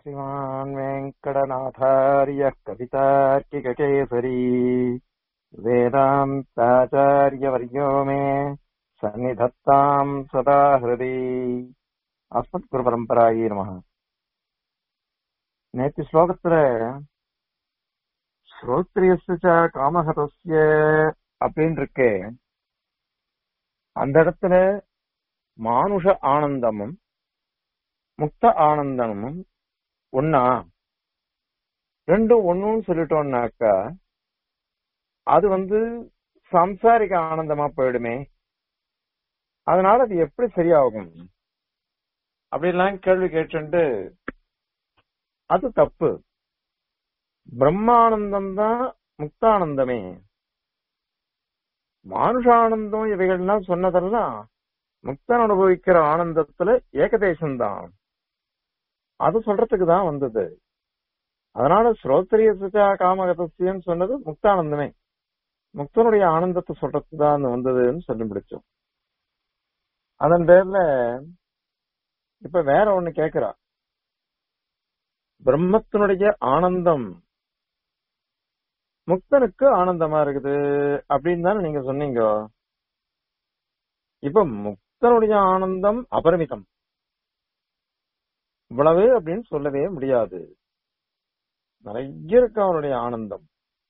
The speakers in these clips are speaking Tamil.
श्रीमान् वेङ्कटनाथार्यः कवितार्किककेसरी वेदान्ताचार्यवर्यो मे सन्निधत्ताम् सदा हृदि அஸ்மத்குருபரம்பராயி நமக நேற்று ஸ்லோகத்துல ஸ்ரோத்ரியஸ்ய காமஹதஸ்ய அப்படின்னு இருக்கே அந்த இடத்துல மானுஷ ஆனந்தமும் முக்த ஆனந்தமும் ஒன்னா ரெண்டும் ஒண்ணுன்னு சொல்லிட்டோம்னாக்கா அது வந்து சம்சாரிக ஆனந்தமா போயிடுமே அதனால அது எப்படி சரியாகும் அப்படிலாம் கேள்வி கேட்டு அது தப்பு பிரம்மானந்தம் தான் முக்தானந்தமே மானுஷானந்தம் இவைகள்லாம் சொன்னதெல்லாம் முக்தன் அனுபவிக்கிற ஆனந்தத்துல ஏகதேசம்தான் அது சொல்றதுக்கு தான் வந்தது அதனால ஸ்ரோத்திரிய சுச்சா காமகதசியன்னு சொன்னது முக்தானந்தமே முக்தனுடைய ஆனந்தத்தை சொல்றதுக்கு தான் வந்ததுன்னு சொல்லி முடிச்சோம் அதன் பேர்ல இப்ப வேற ஒண்ணு கேக்குறா பிரம்மத்தினுடைய ஆனந்தம் முக்தனுக்கு ஆனந்தமா இருக்குது அப்படின்னு தானே நீங்க சொன்னீங்க இப்ப முக்தனுடைய ஆனந்தம் அபரிமிதம் இவ்வளவு அப்படின்னு சொல்லவே முடியாது நிறைய இருக்கு அவனுடைய ஆனந்தம்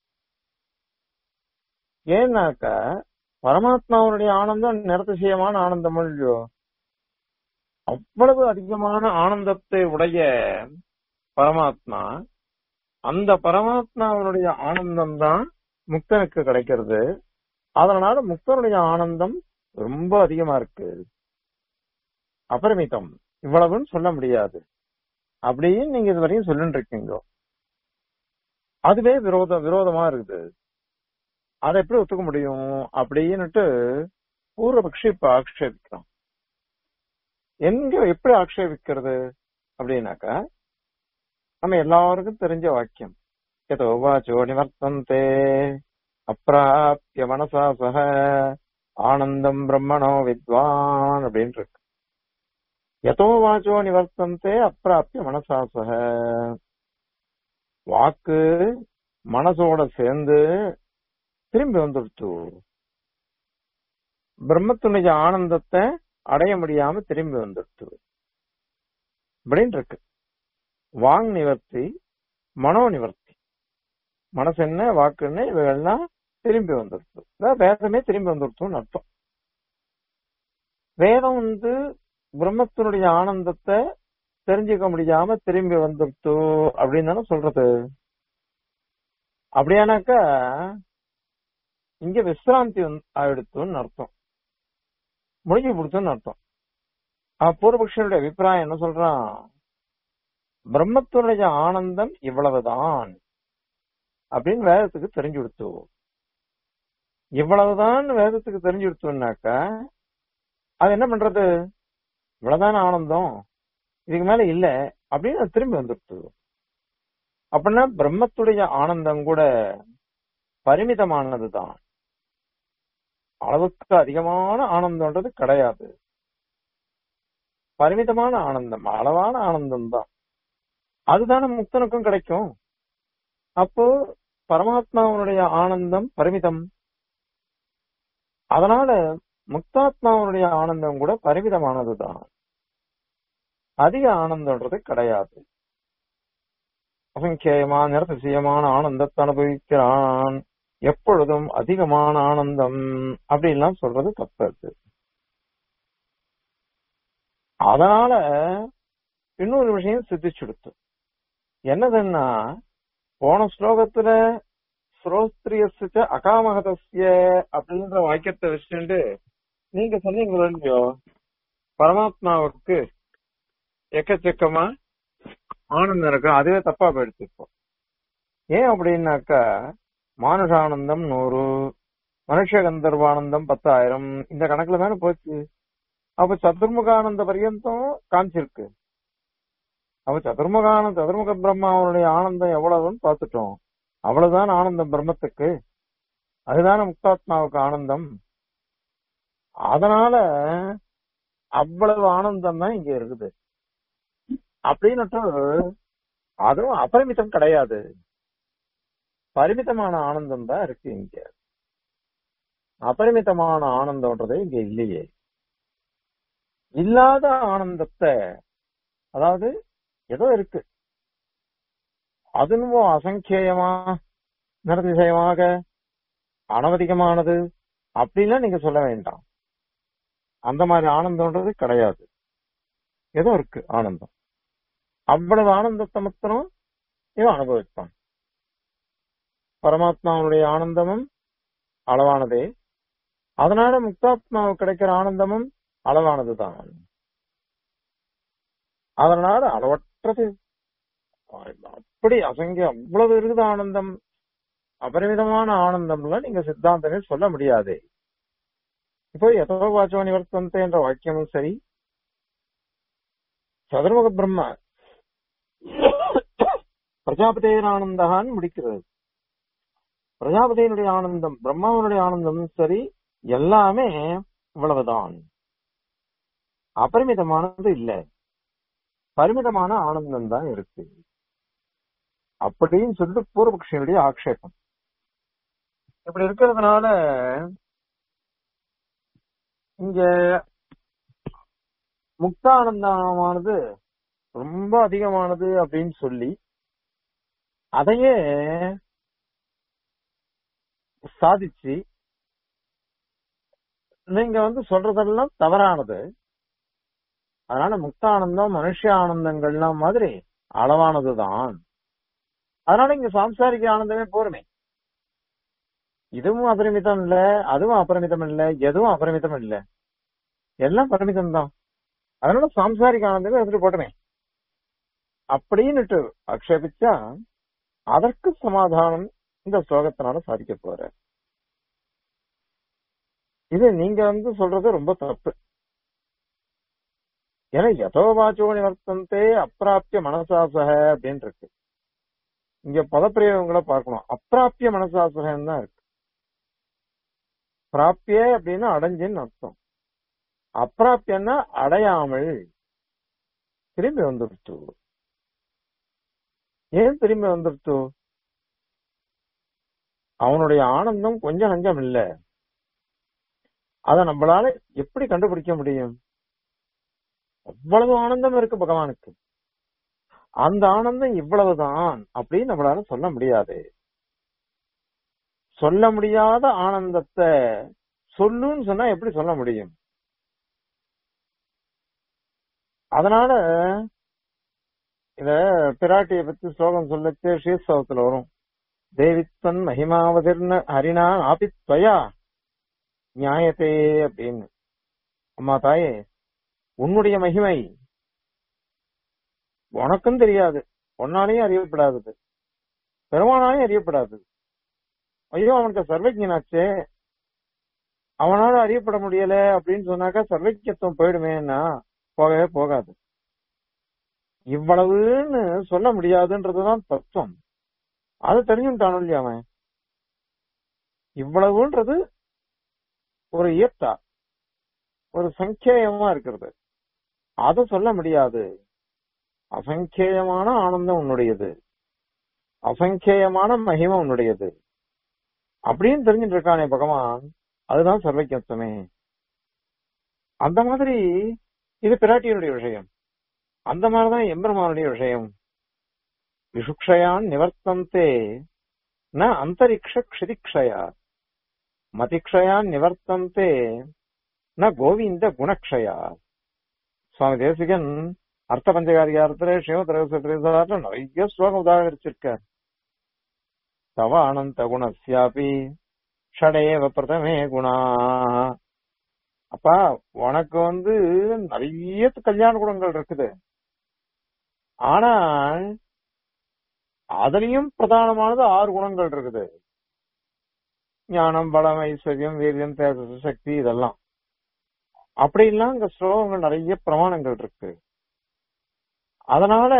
ஏன்னாக்க பரமாத்மாவுடைய ஆனந்தம் நிறதிசயமான ஆனந்தம் இல்லையோ அவ்வளவு அதிகமான ஆனந்தத்தை உடைய பரமாத்மா அந்த பரமாத்மாவனுடைய ஆனந்தம் தான் முக்தனுக்கு கிடைக்கிறது அதனால முக்தனுடைய ஆனந்தம் ரொம்ப அதிகமா இருக்கு அபரிமிதம் இவ்வளவுன்னு சொல்ல முடியாது அப்படின்னு நீங்க இது வரையும் சொல்லிட்டு இருக்கீங்க அதுவே விரோத விரோதமா இருக்குது அதை எப்படி ஒத்துக்க முடியும் அப்படின்னுட்டு பூர்வபக்ஷி இப்ப ஆக்ஷேபிக்கிறான் எங்க எப்படி ஆக்ஷேபிக்கிறது அப்படின்னாக்கா நம்ம எல்லாருக்கும் தெரிஞ்ச வாக்கியம் எதோ வாச்சோ நிவர்த்தந்தே அப்பிராப்திய மனசா சக ஆனந்தம் பிரம்மணோ வித்வான் அப்படின்னு இருக்கு எதோ வாச்சோ நிவர்த்தந்தே அப்பிராப்திய மனசா சக வாக்கு மனசோட சேர்ந்து திரும்பி வந்துடுச்சு பிரம்மத்துடைய ஆனந்தத்தை அடைய முடியாம திரும்பி வந்துடுச்சு அப்படின்னு இருக்கு வாங் நிவர்த்தி மனோ நிவர்த்தி மனசு என்ன வாக்கு என்ன இவைகள்லாம் திரும்பி வந்துடுச்சு அதாவது வேதமே திரும்பி வந்துடுச்சுன்னு அர்த்தம் வேதம் வந்து பிரம்மத்தினுடைய ஆனந்தத்தை தெரிஞ்சுக்க முடியாம திரும்பி வந்துடுச்சு அப்படின்னு தானே சொல்றது அப்படியானாக்கா இங்க விசிராந்தி ஆயிடுத்துன்னு அர்த்தம் முடிஞ்சு கொடுத்துன்னு அர்த்தம் பூர்வபக்ஷனுடைய அபிப்பிராயம் என்ன சொல்றான் பிரம்மத்துடைய ஆனந்தம் இவ்வளவுதான் அப்படின்னு வேதத்துக்கு தெரிஞ்சு கொடுத்து இவ்வளவுதான் வேதத்துக்கு தெரிஞ்சு கொடுத்தோம்னாக்க அது என்ன பண்றது இவ்வளவுதான் ஆனந்தம் இதுக்கு மேல இல்ல அப்படின்னு அது திரும்பி வந்துடுத்து அப்படின்னா பிரம்மத்துடைய ஆனந்தம் கூட பரிமிதமானதுதான் அளவுக்கு அதிகமான ஆனந்தம்ன்றது கிடையாது பரிமிதமான ஆனந்தம் அளவான ஆனந்தம் தான் அதுதானே முக்தனுக்கும் கிடைக்கும் அப்போ பரமாத்மாவனுடைய ஆனந்தம் பரிமிதம் அதனால முக்தாத்மாவனுடைய ஆனந்தம் கூட பரிமிதமானதுதான் அதிக ஆனந்தம்ன்றது கிடையாது அசங்கேயமா நிறதிசயமான ஆனந்தத்தை அனுபவிக்கிறான் எப்பொழுதும் அதிகமான ஆனந்தம் அப்படின்லாம் சொல்றது தப்பு அதனால இன்னொரு விஷயம் சித்திச்சுடுத்து என்னதுன்னா போன ஸ்லோகத்துல ஸ்ரோத்ரியசிச்ச அகாமகதஸ்ய அப்படின்ற வாக்கியத்தை வச்சுட்டு நீங்க சொன்னீங்களோ இல்லையோ பரமாத்மாவுக்கு எக்கச்சக்கமா ஆனந்தம் இருக்கு அதுவே தப்பா போயிடுச்சு இப்போ ஏன் அப்படின்னாக்கா மானுஷானந்தம் நூறு மனுஷ கந்தர்வானந்தம் பத்தாயிரம் இந்த கணக்குல தானே போச்சு அப்ப சதுர்முகானந்த பரியந்தம் காமிச்சிருக்கு அப்ப சதுர்முகானந்த சதுர்முக பிரம்மாவனுடைய ஆனந்தம் எவ்வளவுன்னு பார்த்துட்டோம் அவ்வளவுதான் ஆனந்தம் பிரம்மத்துக்கு அதுதானே முக்தாத்மாவுக்கு ஆனந்தம் அதனால அவ்வளவு ஆனந்தம் தான் இங்க இருக்குது அப்படின்னுட்டு அதுவும் அபரிமிதம் கிடையாது பரிமிதமான ஆனந்தம் தான் இருக்கு இங்க அபரிமிதமான ஆனந்தம்ன்றது இங்க இல்லையே இல்லாத ஆனந்தத்தை அதாவது ஏதோ இருக்கு அதுவும் அசங்கேயமா நிரதிசயமாக அனவதிகமானது அப்படின்லாம் நீங்க சொல்ல வேண்டாம் அந்த மாதிரி ஆனந்தம்ன்றது கிடையாது ஏதோ இருக்கு ஆனந்தம் அவ்வளவு ஆனந்தத்தை மாத்திரம் இவன் அனுபவிப்பான் பரமாத்மாவுடைய ஆனந்தமும் அளவானதே அதனால முக்தாத்மாவுக்கு கிடைக்கிற ஆனந்தமும் அளவானதுதான் அதனால அளவற்றது அப்படி அசங்க அவ்வளவு இருக்குது ஆனந்தம் அபரிமிதமான ஆனந்தம்லாம் நீங்க சித்தாந்தமே சொல்ல முடியாது இப்போ எதோ வாச்சோ நிவர்த்தந்தே என்ற வாக்கியமும் சரி சதுர்முக பிரம்ம பிரஜாபதியின் ஆனந்தான்னு முடிக்கிறது பிரஜாபதியினுடைய ஆனந்தம் பிரம்மாவனுடைய ஆனந்தமும் சரி எல்லாமே இவ்வளவுதான் அபரிமிதமானது இல்ல பரிமிதமான ஆனந்தம் தான் இருக்கு அப்படின்னு சொல்லிட்டு பூர்வபக்ஷியனுடைய ஆக்ஷேபம் இப்படி இருக்கிறதுனால இங்க முக்தானந்தமானது ரொம்ப அதிகமானது அப்படின்னு சொல்லி அதையே சாதிச்சு நீங்க வந்து சொல்றதெல்லாம் தவறானது அதனால முக்தானந்தம் மனுஷ ஆனந்தங்கள்லாம் மாதிரி அளவானதுதான் அதனால இங்க சாம்சாரிக ஆனந்தமே போருமே இதுவும் அபரிமிதம் இல்ல அதுவும் அபரிமிதம் இல்ல எதுவும் அபரிமிதம் இல்ல எல்லாம் பரிமிதம் தான் அதனால சாம்சாரிக ஆனந்தமே எடுத்துட்டு போட்டுமே அப்படின்னுட்டு ஆக்ஷேபிச்சா அதற்கு சமாதானம் இந்த ஸ்லோகத்தினால சாதிக்க போற இது நீங்க வந்து சொல்றது ரொம்ப தப்பு ஏன்னா யதோவாச்சோ நிவர்த்தந்தே அப்பிராப்பிய மனசாசக அப்படின்னு இருக்கு இங்க பதப்பிரயோகங்களை பார்க்கணும் அப்பிராப்பிய மனசாசகம் தான் இருக்கு பிராப்பிய அப்படின்னா அடைஞ்சுன்னு அர்த்தம் அப்பிராப்பியன்னா அடையாமல் திரும்பி வந்துருச்சு ஏன் திரும்பி வந்துருச்சு அவனுடைய ஆனந்தம் கொஞ்சம் நஞ்சம் இல்ல அத நம்மளால எப்படி கண்டுபிடிக்க முடியும் அவ்வளவு ஆனந்தம் இருக்கு பகவானுக்கு அந்த ஆனந்தம் இவ்வளவுதான் அப்படின்னு நம்மளால சொல்ல முடியாது சொல்ல முடியாத ஆனந்தத்தை சொல்லுன்னு சொன்னா எப்படி சொல்ல முடியும் அதனால இத பிராட்டியை பத்தி ஸ்லோகம் சொல்லச்சு ஸ்ரீஸ்தவத்துல வரும் தேவித்தன் மகிமாவதிர்ன ஹரிணா ஆபித்வயா நியாயத்தே அப்படின்னு அம்மா தாயே உன்னுடைய மகிமை உனக்கும் தெரியாது உன்னாலையும் அறியப்படாதது பெருமானாலையும் அறியப்படாதது ஐயோ அவனுக்கு சர்வஜனாச்சே அவனால அறியப்பட முடியல அப்படின்னு சொன்னாக்கா சர்வஜத்துவம் போயிடுமேன்னா போகவே போகாது இவ்வளவுன்னு சொல்ல முடியாதுன்றதுதான் தத்துவம் அது தெரிஞ்சுட்டானு இல்லையா அவன் இவ்வளவுன்றது ஒரு இயத்தா ஒரு சங்கேயமா இருக்கிறது அதை சொல்ல முடியாது அசங்கேயமான ஆனந்தம் உன்னுடையது அசங்கேயமான மகிமை உன்னுடையது அப்படின்னு தெரிஞ்சுட்டு இருக்கானே பகவான் அதுதான் சர்வஜத்துவமே அந்த மாதிரி இது பிராட்டியனுடைய விஷயம் அந்த மாதிரிதான் எம்பெருமானுடைய விஷயம் விஷுக்ஷயான் நிவர்த்தந்தே ந அந்தரிக்ஷ க்ஷிதிக்ஷயா மதிக்ஷயான் நிவர்த்தந்தே ந கோவிந்த குணக்ஷயா சுவாமி தேசிகன் அர்த்த பஞ்சகாரிகாரத்துல சிவத்திரசாட்டில் நிறைய ஸ்லோகம் உதாகரிச்சிருக்கார் தவ அனந்த குணஸ்யாபி ஷடேவ பிரதமே குணா அப்பா உனக்கு வந்து நிறைய கல்யாண குணங்கள் இருக்குது ஆனால் அதுலயும் பிரதானமானது ஆறு குணங்கள் இருக்குது ஞானம் பலம் ஐஸ்வர்யம் வீரியம் தேஜஸ் சக்தி இதெல்லாம் அப்படிலாம் இங்க ஸ்லோகங்கள் நிறைய பிரமாணங்கள் இருக்கு அதனால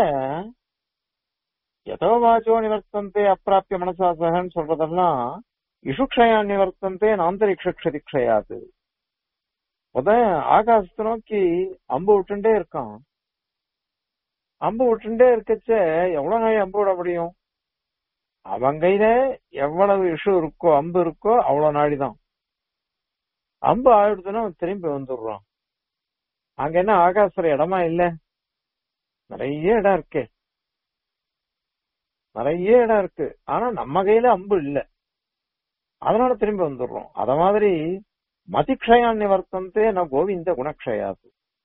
எதோ வாச்சோ நிவர்த்தந்தே அப்பிராப்பிய மனசாசகன்னு சொல்றதெல்லாம் இசுக்ஷயா நிவர்த்தந்தே நாந்தரிக்ஷ க்ஷதிக்ஷயாது முத ஆகாசத்தை நோக்கி அம்பு விட்டுட்டே இருக்கான் அம்பு விட்டுட்டே இருக்கச்ச எவ்வளவு நாள் அம்பு விட முடியும் அவன் கையில எவ்வளவு இஷ்யூ இருக்கோ அம்பு இருக்கோ அவ்வளவு நாடிதான் அம்பு ஆயிடுச்சுன்னா அவன் திரும்பி வந்துடுறான் அங்க என்ன ஆகாசுர இடமா இல்ல நிறைய இடம் இருக்கு நிறைய இடம் இருக்கு ஆனா நம்ம கையில அம்பு இல்ல அதனால திரும்பி வந்துடுறோம் அத மாதிரி மதிக்ஷயான் நிவர்த்தந்தே நான் கோவிந்த குணக்ஷயாது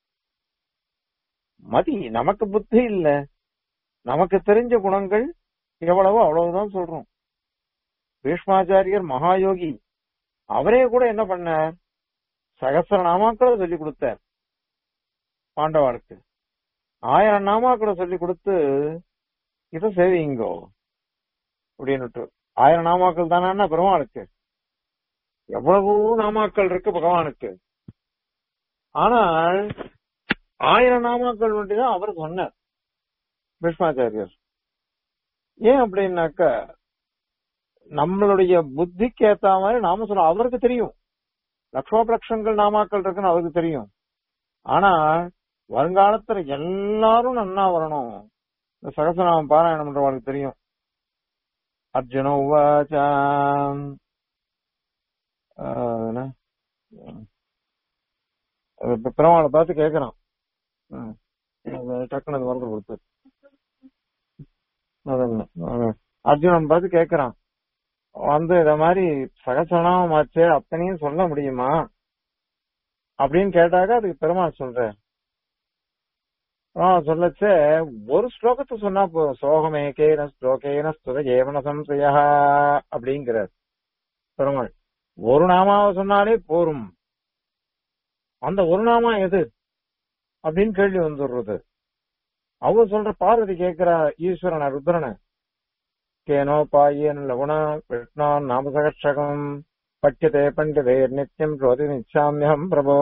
மதி நமக்கு புத்தி இல்ல நமக்கு தெரிஞ்ச குணங்கள் எவ்வளவோ அவ்வளவுதான் சொல்றோம் பீஷ்மாச்சாரியர் மகாயோகி அவரே கூட என்ன பண்ணார் சகசர நாமாக்களை சொல்லி கொடுத்தார் பாண்டவாளுக்கு ஆயிரம் நாமாக்களை சொல்லி கொடுத்து இத சேவிங்கோ அப்படின்னுட்டு ஆயிரம் நாமாக்கள் தானே பெருமாளுக்கு எவ்வளவோ நாமாக்கள் இருக்கு பகவானுக்கு ஆனால் ஆயிரம் நாமாக்கள் ஒன்றிதான் அவர் சொன்னார் பீஷ்மாச்சாரியர் ஏன் அப்படின்னாக்க நம்மளுடைய புத்திக்கு ஏத்த மாதிரி நாம சொல்ல அவருக்கு தெரியும் லட்சோபலட்சங்கள் நாமாக்கள் இருக்குன்னு அவருக்கு தெரியும் ஆனா வருங்காலத்துல எல்லாரும் நன்னா வரணும் இந்த சகசநாமம் பாராயணம் பண்றவங்களுக்கு தெரியும் அர்ஜுன உவாச்சாம் ஆஹ் என்ன? அஹ் இப்ப பெருமாளை பார்த்து கேக்குறான் ம். அது டக்குனு அது வரது கொடுத்து அதல்ல. அஹ் அர்ஜுனன் பார்த்து கேக்குறான் வந்து இத மாதிரி சகசநாமம் ஆச்சு அத்தனையும் சொல்ல முடியுமா அப்படின்னு கேட்டாக்க அதுக்கு பெருமாள் சொல்றேன் சொல்லச்சே ஒரு ஸ்லோகத்தை சொன்னா போதும் சோகமேகேன ஸ்லோகேன ஸ்துத ஏவன சம்சயா அப்படிங்கிறார் பெருமாள் ஒரு நாமாவை சொன்னாலே போரும் அந்த ஒரு நாமா எது அப்படின்னு கேள்வி வந்துடுறது அவர் சொல்ற பார்வதி கேட்கிறா ஈஸ்வரன ருத்ரன கேனோபாயேன லகுணா விஷ்ணான் நாமசகட்சகம் பட்யதே பண்டிதே நித்தியம் ஜோதி நிச்சாமியம் பிரபோ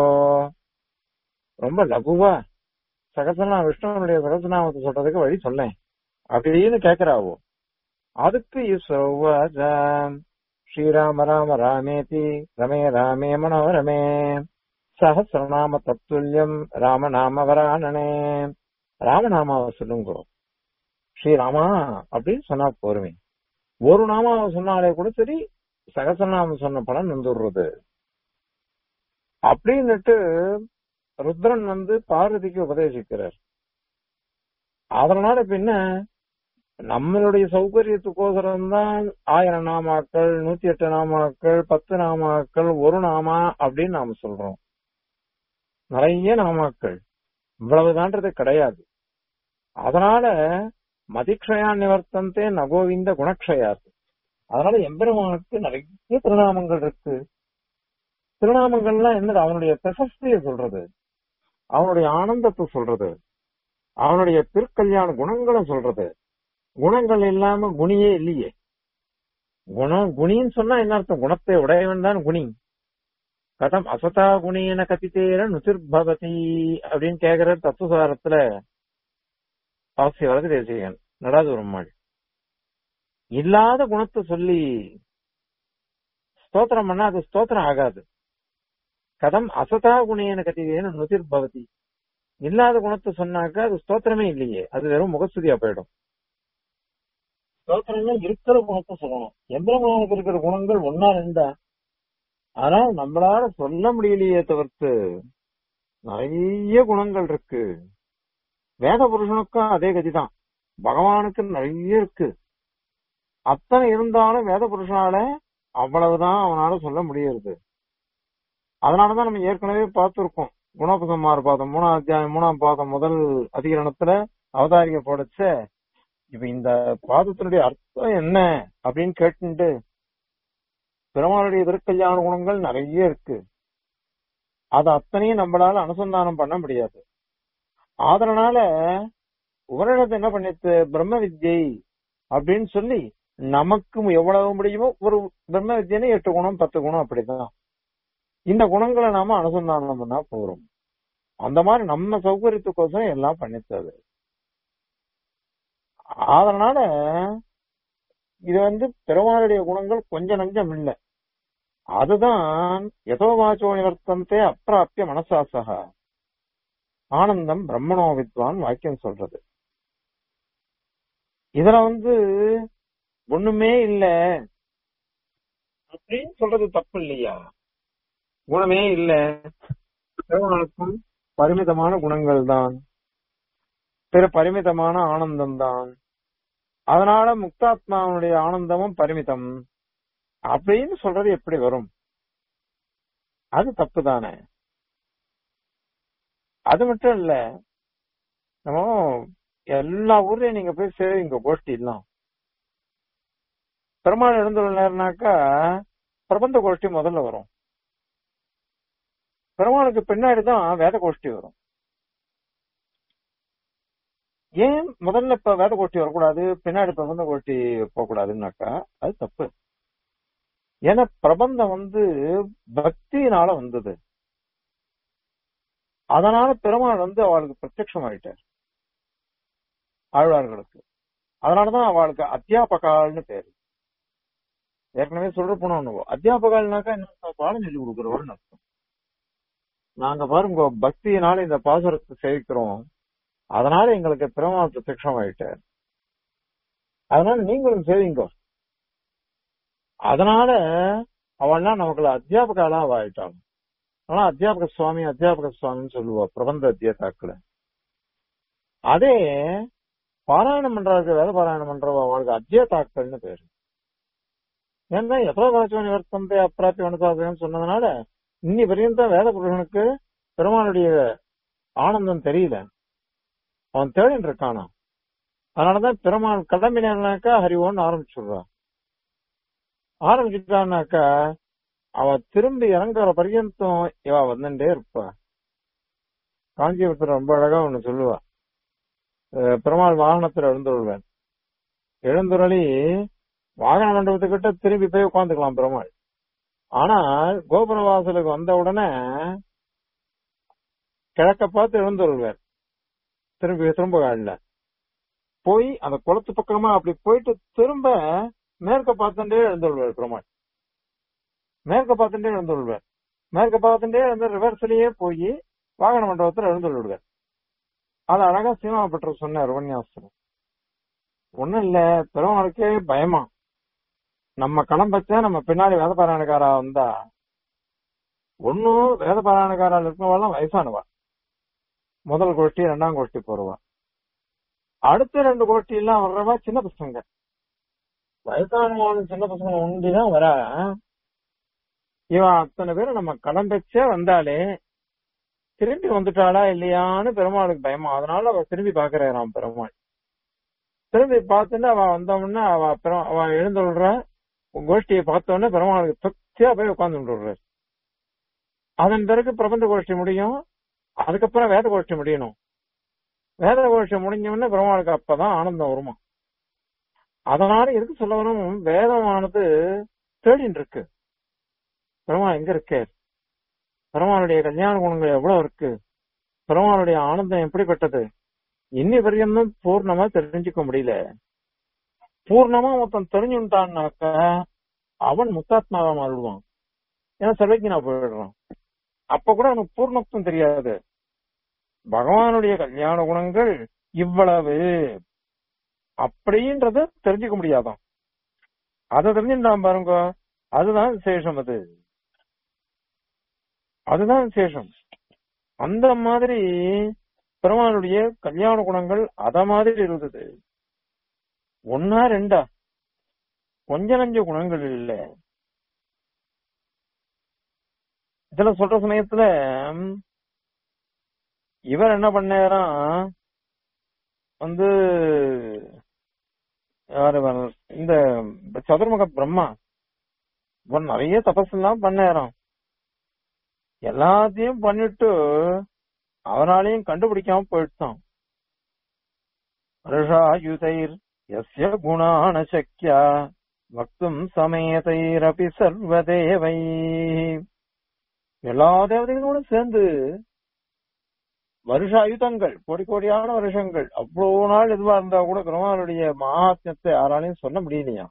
ரொம்ப லகுவா சகசனா விஷ்ணுவனுடைய சகசநாமத்தை சொல்றதுக்கு வழி சொல்லேன் அப்படின்னு கேக்குறாவோ அதுக்கு ஈஸ்வரம் ஸ்ரீராம ராம ராமேதி ரமே ராமே மனோரமே சஹசிரநாம தத்துல்யம் ராமநாம வரானனே ராமநாமாவை சொல்லுங்க ஸ்ரீராமா அப்படின்னு சொன்னா போருமே ஒரு நாமாவை சொன்னாலே கூட சரி சகசநாமம் சொன்ன பலன் வந்துடுறது அப்படின்னுட்டு ருத்ரன் வந்து பார்வதிக்கு உபதேசிக்கிறார் அதனால பின்ன நம்மளுடைய சௌகரியத்துக்கோசரம் தான் ஆயிரம் நாமாக்கள் நூத்தி எட்டு நாமாக்கள் பத்து நாமாக்கள் ஒரு நாமா அப்படின்னு நாம சொல்றோம் நிறைய நாமாக்கள் இவ்வளவுதான்றது கிடையாது அதனால மதிக்ஷயா நிவர்த்தந்தே நகோவிந்த குணக்ஷயாது அதனால எம்பெருமானுக்கு நிறைய திருநாமங்கள் இருக்கு திருநாமங்கள்லாம் என்னது அவனுடைய பிரசஸ்திய சொல்றது அவனுடைய ஆனந்தத்தை சொல்றது அவனுடைய திருக்கல்யாண குணங்களை சொல்றது குணங்கள் இல்லாம குணியே இல்லையே குணம் குணின்னு சொன்னா என்ன அர்த்தம் குணத்தை உடையவன் தான் குணி கதம் அசதா குணியன கத்தித்தேர நுதிர்பவதி அப்படின்னு கேக்குற தத்துவசாரத்துல அவசிய வரது தேசிகன் நடாதுரம்மாள் இல்லாத குணத்தை சொல்லி ஸ்தோத்திரம் பண்ணா அது ஸ்தோத்திரம் ஆகாது கதம் அசதா குணியன கத்திதேன நுதிர்பவதி இல்லாத குணத்தை சொன்னாக்கா அது ஸ்தோத்திரமே இல்லையே அது வெறும் முகஸ்துதியா போயிடும் ஸ்தோத்திரங்கள் இருக்கிற குணத்தை சொல்லணும் எந்திரமானுக்கு இருக்கிற குணங்கள் ஒன்னா ரெண்டா ஆனா நம்மளால சொல்ல முடியலையே தவிர்த்து நிறைய குணங்கள் இருக்கு வேத புருஷனுக்கும் அதே கதிதான் பகவானுக்கு நிறைய இருக்கு அத்தனை இருந்தாலும் வேத புருஷனால அவ்வளவுதான் அவனால சொல்ல முடியறது அதனாலதான் நம்ம ஏற்கனவே பார்த்திருக்கோம் குணோபசம்மார் பாதம் மூணாம் அத்தியாயம் மூணாம் பாதம் முதல் அதிகரணத்துல அவதாரிக போடச்ச இப்ப இந்த பாதத்தினுடைய அர்த்தம் என்ன அப்படின்னு கேட்டுட்டு பெருமாளுடைய திருக்கல்யாண குணங்கள் நிறைய இருக்கு அது அத்தனையும் நம்மளால அனுசந்தானம் பண்ண முடியாது அதனால உபரிடத்தை என்ன பண்ணிட்டு பிரம்ம வித்யை அப்படின்னு சொல்லி நமக்கு எவ்வளவு முடியுமோ ஒரு பிரம்ம வித்யன்னு எட்டு குணம் பத்து குணம் அப்படிதான் இந்த குணங்களை நாம அனுசந்தானம் பண்ணா போறோம் அந்த மாதிரி நம்ம சௌகரியத்துக்கோசரம் எல்லாம் பண்ணித்தது அதனால இது வந்து பெருமாளுடைய குணங்கள் கொஞ்சம் நஞ்சம் இல்லை அதுதான் யதோவாச்சோ நிவர்த்தந்தே அப்பிராப்பிய மனசாசகா ஆனந்தம் பிரம்மணோ வித்வான் வாக்கியம் சொல்றது இதுல வந்து ஒண்ணுமே இல்ல அப்படின்னு சொல்றது தப்பு இல்லையா குணமே இல்ல பெருமாளுக்கும் பரிமிதமான குணங்கள் தான் பிற பரிமிதமான ஆனந்தம் தான் அதனால முக்தாத்மாவுடைய ஆனந்தமும் பரிமிதம் அப்படின்னு சொல்றது எப்படி வரும் அது தப்பு தானே அது மட்டும் இல்ல நம்ம எல்லா ஊர்லயும் நீங்க போய் சேவிங்க கோஷ்டி எல்லாம் பெருமாள் எழுந்துள்ளாருனாக்கா பிரபந்த கோஷ்டி முதல்ல வரும் பெருமாளுக்கு பின்னாடி தான் வேத கோஷ்டி வரும் ஏன் முதல்ல இப்ப வேத கோஷ்டி வரக்கூடாது பின்னாடி பிரபந்த கோஷ்டி போகக்கூடாதுன்னாக்கா அது தப்பு ஏன்னா பிரபந்தம் வந்து பக்தியினால வந்தது அதனால பெருமாள் வந்து அவளுக்கு பிரத்யட்சம் ஆயிட்டார் ஆழ்வார்களுக்கு அதனாலதான் அவளுக்கு அத்தியாபகால்னு பேரு ஏற்கனவே சொல்ற போனோம் அத்தியாபகால்னாக்கா என்ன பாடம் சொல்லி கொடுக்குறவர்னு அர்த்தம் நாங்க பாருங்க பக்தியினால இந்த பாசுரத்தை சேவிக்கிறோம் அதனால எங்களுக்கு பெருமாள் பிரத்யட்சம் ஆயிட்டார் அதனால நீங்களும் சேவிங்க அதனால அவள்லாம் நமக்கு அத்தியாபகாலா அவ ஆயிட்டாங்க ஆனா அத்தியாபக சுவாமி அத்தியாபக சுவாமின்னு சொல்லுவா பிரபந்த அத்தியதாக்களை அதே பாராயணம் பண்றவருக்கு வேத பாராயணம் பண்றவ அவளுக்கு அத்தியதாக்கள்னு பேரு ஏன்னா எத்தனை வாசவன் நிவர்த்தந்தை அப்பிராப்பி வனசாசகன்னு சொன்னதுனால இன்னி பரியந்தம் வேத புருஷனுக்கு பெருமாளுடைய ஆனந்தம் தெரியல அவன் தேடின்னு இருக்கானா அதனாலதான் பெருமாள் கிளம்பினாக்கா ஹரிவோன்னு ஆரம்பிச்சுடுறான் ஆரம்பிச்சுட்டான்னாக்கா அவ திரும்பி இறங்குற பர்யந்தம் இவ வந்துட்டே இருப்பா காஞ்சிபுரத்துல ரொம்ப அழகா ஒண்ணு சொல்லுவா அஹ் பெருமாள் வாகனத்துல எழுந்துருவேன் எழுந்துருளி வாகன மண்டபத்துக்கிட்ட திரும்பி போய் உட்காந்துக்கலாம் பெருமாள் ஆனால் கோபுர வாசலுக்கு வந்த உடனே கிழக்க பார்த்து எழுந்துருவார் திரும்பி திரும்ப காலில் போய் அந்த குளத்து பக்கமா அப்படி போயிட்டு திரும்ப மேற்க பார்த்துட்டே எழுந்துள்ளார் பெருமாள் மேற்க பார்த்துட்டே எழுந்துள்ளார் மேற்க பார்த்துட்டே எழுந்து ரிவர்ஸ்லயே போய் வாகன மண்டபத்தில் எழுந்துள்ளார் அது அழகா சீமா பற்ற சொன்னார் உபன்யாசம் ஒண்ணும் இல்ல பெருமாளுக்கே பயமா நம்ம கிளம்பச்சா நம்ம பின்னாடி வேத பாராயணக்காரா வந்தா ஒன்னும் வேத பாராயணக்காரா இருக்கவெல்லாம் வயசானவா முதல் கோஷ்டி ரெண்டாம் கோஷ்டி போறவா அடுத்த ரெண்டு கோஷ்டி எல்லாம் வர்றவா சின்ன பசங்க வயசானவங்க சின்ன பசங்க ஒண்டிதான் வரா இவன் அத்தனை பேரும் நம்ம கிளம்பச்சே வந்தாலே திரும்பி வந்துட்டாளா இல்லையான்னு பெருமாளுக்கு பயமா அதனால அவ திரும்பி பாக்குறாராம் பெருமாள் திரும்பி பார்த்துட்டு அவ வந்தோம்னா அவ பெரும் அவ எழுந்துடுற கோஷ்டியை பார்த்தோன்னே பெருமாளுக்கு திருப்தியா போய் உட்கார்ந்து விடுறாரு அதன் பிறகு பிரபந்த கோஷ்டி முடியும் அதுக்கப்புறம் வேத கோஷ்டி முடியணும் வேத கோஷ்டி முடிஞ்ச உடனே பெருமாளுக்கு அப்பதான் ஆனந்தம் வருமா அதனால எதுக்கு சொல்ல வரும் வேதமானது தேடின்னு இருக்கு பெருமாள் எங்க இருக்கு பெருமாளுடைய கல்யாண குணங்கள் எவ்வளவு இருக்கு பெருமாளுடைய ஆனந்தம் எப்படிப்பட்டது இன்னி வரையும் பூர்ணமா தெரிஞ்சுக்க முடியல பூர்ணமா மொத்தம் தெரிஞ்சுட்டான்னாக்க அவன் முத்தாத்மாவா மாறிடுவான் ஏன்னா சர்வஜனா போயிடுறான் அப்ப கூட அவனுக்கு பூர்ணத்துவம் தெரியாது பகவானுடைய கல்யாண குணங்கள் இவ்வளவு அப்படின்றத தெரிஞ்சுக்க முடியாதான் அதை தெரிஞ்சுட்டான் பாருங்க அதுதான் விசேஷம் அது அதுதான் விசேஷம் அந்த மாதிரி பெருமானுடைய கல்யாண குணங்கள் அத மாதிரி இருந்தது ஒன்னா ரெண்டா கொஞ்ச நஞ்ச குணங்கள் இல்ல இதுல சொல்ற சமயத்துல இவர் என்ன பண்ணாராம் வந்து யாரு வர- இந்த சதுர்முக பிரம்மா இவர் நிறைய தபஸ் எல்லாம் பண்ணாராம் எல்லாத்தையும் பண்ணிட்டு அவனாலையும் கண்டுபிடிக்காம போயிட்டான் வருஷாயுதைர் எஸ்ய குணான சக்கியா வக்தும் சமேதைரபி சர்வதேவை எல்லா தேவதைகளோடும் சேர்ந்து வருஷாயுதங்கள் கோடி கோடியான வருஷங்கள் அவ்வளவு நாள் இதுவா இருந்தா கூட பெருமாளுடைய மகாத்மியத்தை யாராலையும் சொல்ல முடியலையா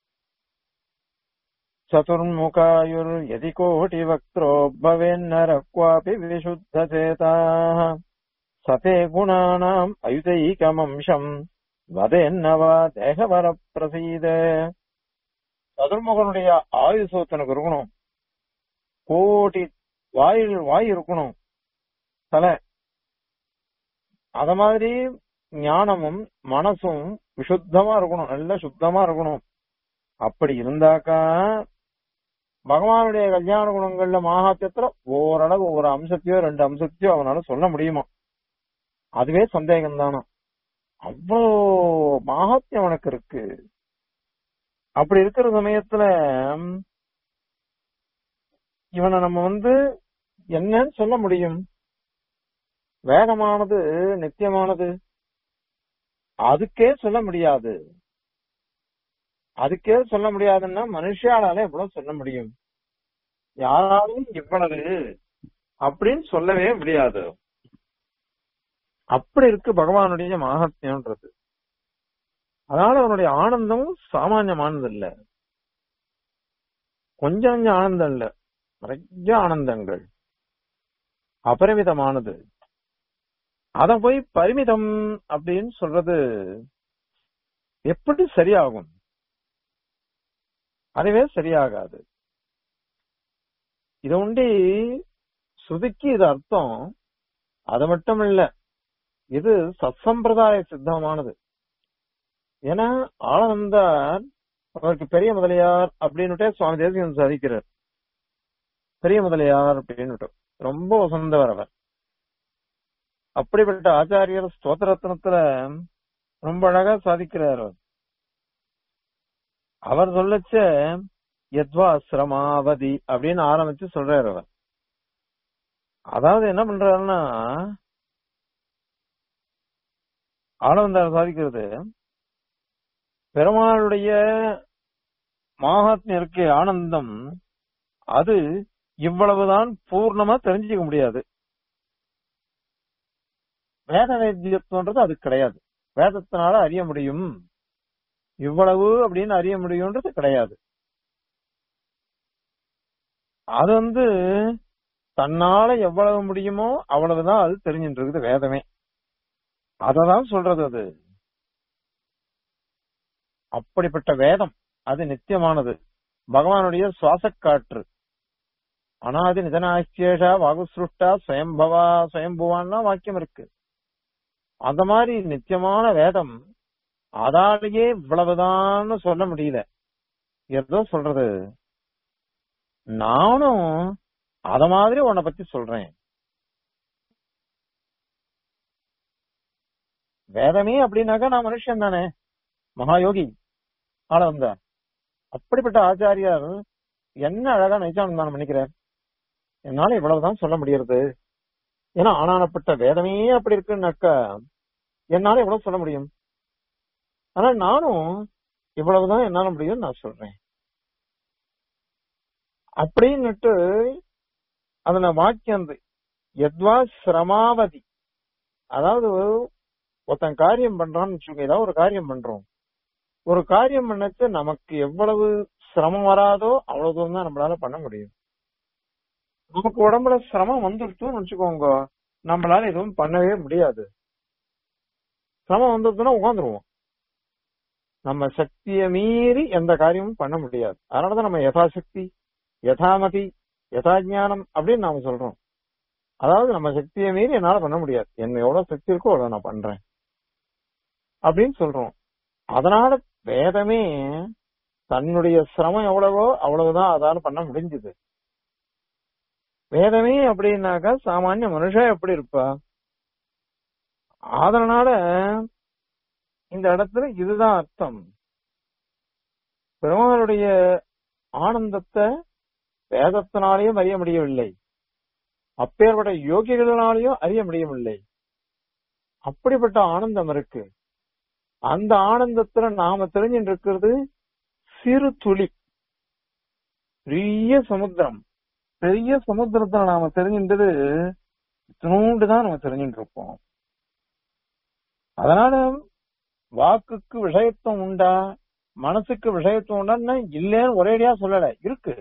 சதுர்முகாயுர் யதி கோட்டி வக்திரோ பவேன்னர क्वापि विशुद्धचेताः सते गुणानाम् अयुतैकमंशम् வத என்னவா தேகவர பிரசீத சதுர்முகனுடைய ஆயுசு தனக்கு இருக்கணும் கோடி வாயில் வாய் இருக்கணும் தலை அத மாதிரி ஞானமும் மனசும் விசுத்தமா இருக்கணும் நல்ல சுத்தமா இருக்கணும் அப்படி இருந்தாக்கா பகவானுடைய கல்யாண குணங்கள்ல மகாத்தியத்துல ஓரளவு ஒரு அம்சத்தையோ ரெண்டு அம்சத்தையோ அவனால சொல்ல முடியுமா அதுவே சந்தேகம் தானா அவ்வளோ மகாத்தியம் அவனுக்கு இருக்கு அப்படி இருக்கிற சமயத்துல இவனை நம்ம வந்து என்னன்னு சொல்ல முடியும் வேதமானது நித்தியமானது அதுக்கே சொல்ல முடியாது அதுக்கே சொல்ல முடியாதுன்னா மனுஷாலால எவ்வளவு சொல்ல முடியும் யாராலும் இவ்வளவு அப்படின்னு சொல்லவே முடியாது அப்படி இருக்கு பகவானுடைய மகாத்மியம்ன்றது அதனால அவனுடைய ஆனந்தமும் சாமானியமானது இல்ல கொஞ்சம் கொஞ்சம் ஆனந்தம் இல்ல நிறைய ஆனந்தங்கள் அபரிமிதமானது அத போய் பரிமிதம் அப்படின்னு சொல்றது எப்படி சரியாகும் அதுவே சரியாகாது இது உண்டி ஸ்ருதிக்கு இது அர்த்தம் அது மட்டும் இல்ல இது சத்சம்பிரதாய சித்தமானது ஏன்னா ஆளவந்தார் அவருக்கு பெரிய முதலியார் அப்படின்னுட்டே சுவாமி தேசிகன் சாதிக்கிறார் பெரிய முதலியார் அப்படின்னுட்டு ரொம்ப வசந்தவர் அவர் அப்படிப்பட்ட ஆச்சாரியர் ஸ்தோத்திரத்னத்துல ரொம்ப அழகா சாதிக்கிறார் அவர் அவர் சொல்லச்ச எத்வா சிரமாவதி அப்படின்னு ஆரம்பிச்சு சொல்றாரு அவர் அதாவது என்ன பண்றாருன்னா ஆனந்தார் சாதிக்கிறது பெருமாளுடைய மாகாத்மியம் இருக்கே ஆனந்தம் அது இவ்வளவுதான் பூர்ணமா தெரிஞ்சுக்க முடியாது வேத வேத்தியத்துவன்றது அது கிடையாது வேதத்தினால அறிய முடியும் இவ்வளவு அப்படின்னு அறிய முடியும்ன்றது கிடையாது அது வந்து தன்னால எவ்வளவு முடியுமோ அவ்வளவுதான் அது தெரிஞ்சுட்டு இருக்குது வேதமே அததான் சொல்றது அது அப்படிப்பட்ட வேதம் அது நித்தியமானது பகவானுடைய சுவாசக்காற்று அனாதி நிதனாச்சேஷா வாகுசுருஷ்டா சுயம்பவா சுயம்புவான்னா வாக்கியம் இருக்கு அந்த மாதிரி நித்தியமான வேதம் அதாலேயே இவ்வளவுதான்னு சொல்ல முடியல ஏதோ சொல்றது நானும் அத மாதிரி உன்னை பத்தி சொல்றேன் வேதமே அப்படின்னாக்கா நான் மனுஷன் தானே மகாயோகி ஆள வந்த அப்படிப்பட்ட ஆச்சாரியார் என்ன அழகா நைச்சானந்தானம் பண்ணிக்கிறார் என்னால இவ்வளவுதான் சொல்ல முடியறது ஏன்னா ஆனானப்பட்ட வேதமே அப்படி இருக்குன்னாக்கா என்னால எவ்வளவு சொல்ல முடியும் ஆனா நானும் இவ்வளவுதான் என்னால முடியும் நான் சொல்றேன் அப்படின்னுட்டு அதுல வாக்கியம் எத்வா சிரமாவதி அதாவது ஒருத்தன் காரியம் பண்றான்னு வச்சுக்கோங்க ஏதாவது ஒரு காரியம் பண்றோம் ஒரு காரியம் பண்ணச்சு நமக்கு எவ்வளவு சிரமம் வராதோ அவ்வளவு தூரம் தான் நம்மளால பண்ண முடியும் நமக்கு உடம்புல சிரமம் வந்துருச்சுன்னு வச்சுக்கோங்க நம்மளால எதுவும் பண்ணவே முடியாது சிரமம் வந்துருச்சுன்னா உட்காந்துருவோம் நம்ம சக்தியை மீறி எந்த காரியமும் பண்ண முடியாது அதனாலதான் நம்ம யதாசக்தி யதாமதி யதாஜானம் அப்படின்னு நாம சொல்றோம் அதாவது நம்ம சக்தியை மீறி என்னால பண்ண முடியாது என்ன எவ்வளவு சக்தி இருக்கோ அவ்வளவு நான் பண்றேன் அப்படின்னு சொல்றோம் அதனால வேதமே தன்னுடைய சிரமம் எவ்வளவோ அவ்வளவுதான் அதால பண்ண முடிஞ்சது வேதமே அப்படின்னாக்கா சாமானிய மனுஷன் எப்படி இருப்பா அதனால இந்த இடத்துல இதுதான் அர்த்தம் பெருமாளுடைய ஆனந்தத்தை வேதத்தினாலேயும் அறிய முடியவில்லை அப்பேற்பட்ட யோகிகளினாலேயும் அறிய முடியவில்லை அப்படிப்பட்ட ஆனந்தம் இருக்கு அந்த ஆனந்தத்துல நாம தெரிஞ்சுட்டு இருக்கிறது சிறு துளி பெரிய சமுத்திரம் பெரிய சமுத்திரத்துல நாம தெரிஞ்சின்றது இத்தினோண்டு தான் நம்ம தெரிஞ்சுட்டு இருப்போம் அதனால வாக்குக்கு விஷயத்துவம் உண்டா மனசுக்கு விஷயத்துவம் உண்டான்னு இல்லைன்னு ஒரேடியா சொல்லல இருக்கு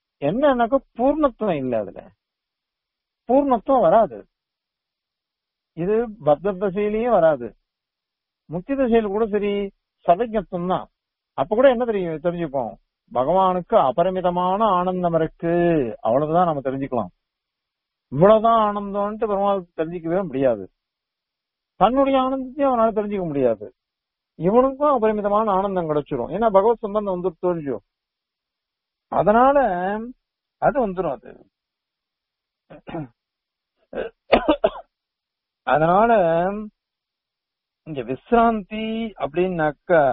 என்னன்னாக்கா பூர்ணத்துவம் இல்ல அதுல பூர்ணத்துவம் வராது இது பத்த தசையிலயும் வராது முக்தி தசையில கூட சரி சதஜத்துவம் தான் அப்ப கூட என்ன தெரியும் தெரிஞ்சுப்போம் பகவானுக்கு அபரிமிதமான ஆனந்தம் இருக்கு அவ்வளவுதான் நம்ம தெரிஞ்சுக்கலாம் இவ்வளவுதான் ஆனந்தம்ன்ட்டு பெருமாள் தெரிஞ்சுக்கவே முடியாது தன்னுடைய ஆனந்தத்தையும் அவனால தெரிஞ்சுக்க முடியாது இவனுக்கும் அபரிமிதமான ஆனந்தம் கிடைச்சிரும் ஏன்னா பகவத் சம்பந்தம் வந்து தோல்வியோ அதனால அது வந்துடும் அது அதனால இங்க விசிராந்தி அப்படின்னாக்கா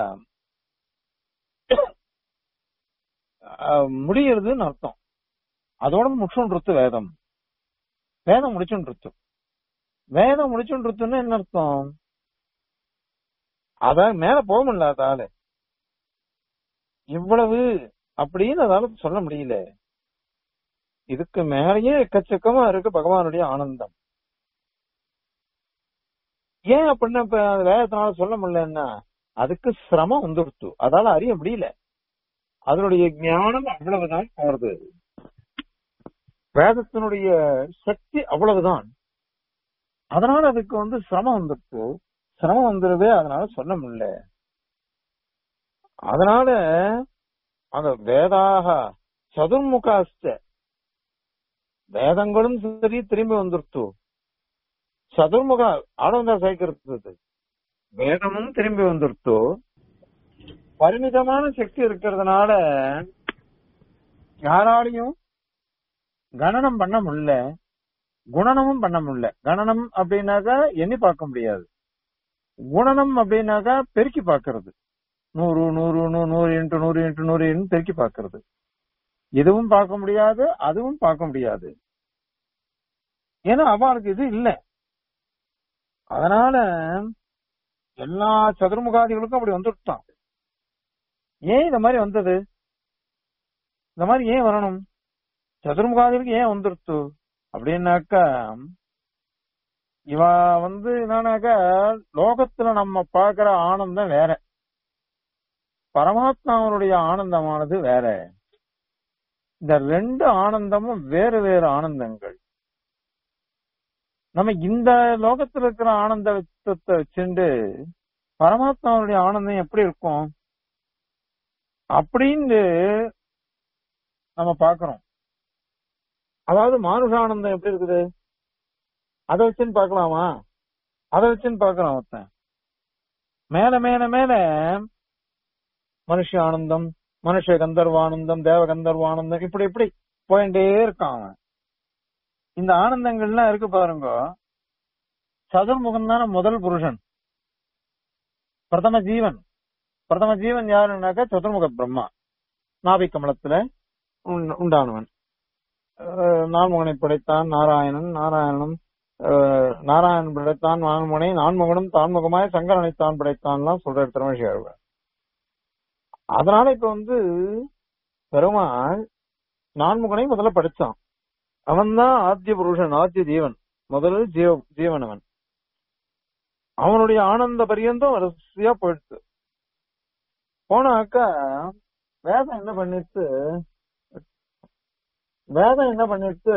முடியறதுன்னு அர்த்தம் அதோட முடிச்சுன்றது வேதம் வேதம் முடிச்சுன்றது வேதம் முடிச்சுன்றதுன்னு என்ன அர்த்தம் அத மேல போக முடியல அதால இவ்வளவு அப்படின்னு அதால சொல்ல முடியல இதுக்கு மேலேயே எக்கச்சக்கமா இருக்கு பகவானுடைய ஆனந்தம் ஏன் அப்படின்னு இப்ப வேதத்தினால சொல்ல முடியலன்னா அதுக்கு சிரமம் வந்துடுத்து அதால அறிய முடியல அதனுடைய ஞானம் அவ்வளவுதான் போறது வேதத்தினுடைய சக்தி அவ்வளவுதான் அதனால அதுக்கு வந்து சிரமம் வந்துடுச்சு சிரமம் வந்துருதே அதனால சொல்ல முடியல அதனால அந்த வேதாக சதுர்முகாஸ்த வேதங்களும் சரி திரும்பி வந்துருத்து சதுர்முக ஆனந்த சேர்க்கிறது வேதமும் திரும்பி வந்துருத்து பரிமிதமான சக்தி இருக்கிறதுனால யாராலையும் கணனம் பண்ண முடியல குணனமும் பண்ண முடியல கணனம் அப்படின்னாக்கா எண்ணி பார்க்க முடியாது குணனம் அப்படின்னாக்கா பெருக்கி பார்க்கறது நூறு நூறு நூறு இன்ட்டு நூறு இன்ட்டு நூறு இன்ட்டு பெருக்கி பார்க்கறது இதுவும் பார்க்க முடியாது அதுவும் பார்க்க முடியாது ஏன்னா அவளுக்கு இது இல்லை அதனால எல்லா சதுர்முகாதிகளுக்கும் அப்படி வந்துட்டான் ஏன் இந்த மாதிரி வந்தது இந்த மாதிரி ஏன் வரணும் சதுர்முகாதிகளுக்கு ஏன் வந்துருத்து அப்படின்னாக்கா இவ வந்து என்னன்னாக்கா லோகத்துல நம்ம பாக்குற ஆனந்தம் வேற பரமாத்மாவனுடைய ஆனந்தமானது வேற இந்த ரெண்டு ஆனந்தமும் வேறு வேறு ஆனந்தங்கள் நம்ம இந்த லோகத்துல இருக்கிற ஆனந்த வித்தத்தை வச்சுண்டு பரமாத்மாவுடைய ஆனந்தம் எப்படி இருக்கும் அப்படின்னு நம்ம பாக்குறோம் அதாவது மானுஷானந்தம் எப்படி இருக்குது அதை வச்சுன்னு பாக்கலாமா அதை வச்சுன்னு பாக்கலாம் ஒருத்தன் மேல மேல மேல மனுஷ ஆனந்தம் மனுஷ கந்தர்வானந்தம் தேவ கந்தர்வானந்தம் இப்படி இப்படி போயிட்டே இருக்கான் அவன் இந்த ஆனந்தங்கள்லாம் இருக்கு பாருங்க சதுர்முகம் தானே முதல் புருஷன் பிரதம ஜீவன் பிரதம ஜீவன் யாருன்னாக்கா சதுர்முக பிரம்மா நாபி கமலத்துல உண்டானவன் நான்முகனை படைத்தான் நாராயணன் நாராயணன் நாராயணன் படைத்தான் நான்முகனை நான்முகனும் தான்முகமாய் சங்கரனை தான் படைத்தான்லாம் சொல்ற திருமணிஷி அதனால இப்ப வந்து பெருமாள் நான்முகனை முதல்ல படிச்சான் அவன் தான் ஆத்திய புருஷன் ஆத்திய ஜீவன் முதல்ல ஜீவ ஜீவன் அவன் அவனுடைய ஆனந்த பரியந்தம் வரிசையா போயிடுச்சு போனாக்கா வேதம் என்ன பண்ணிட்டு வேதம் என்ன பண்ணிட்டு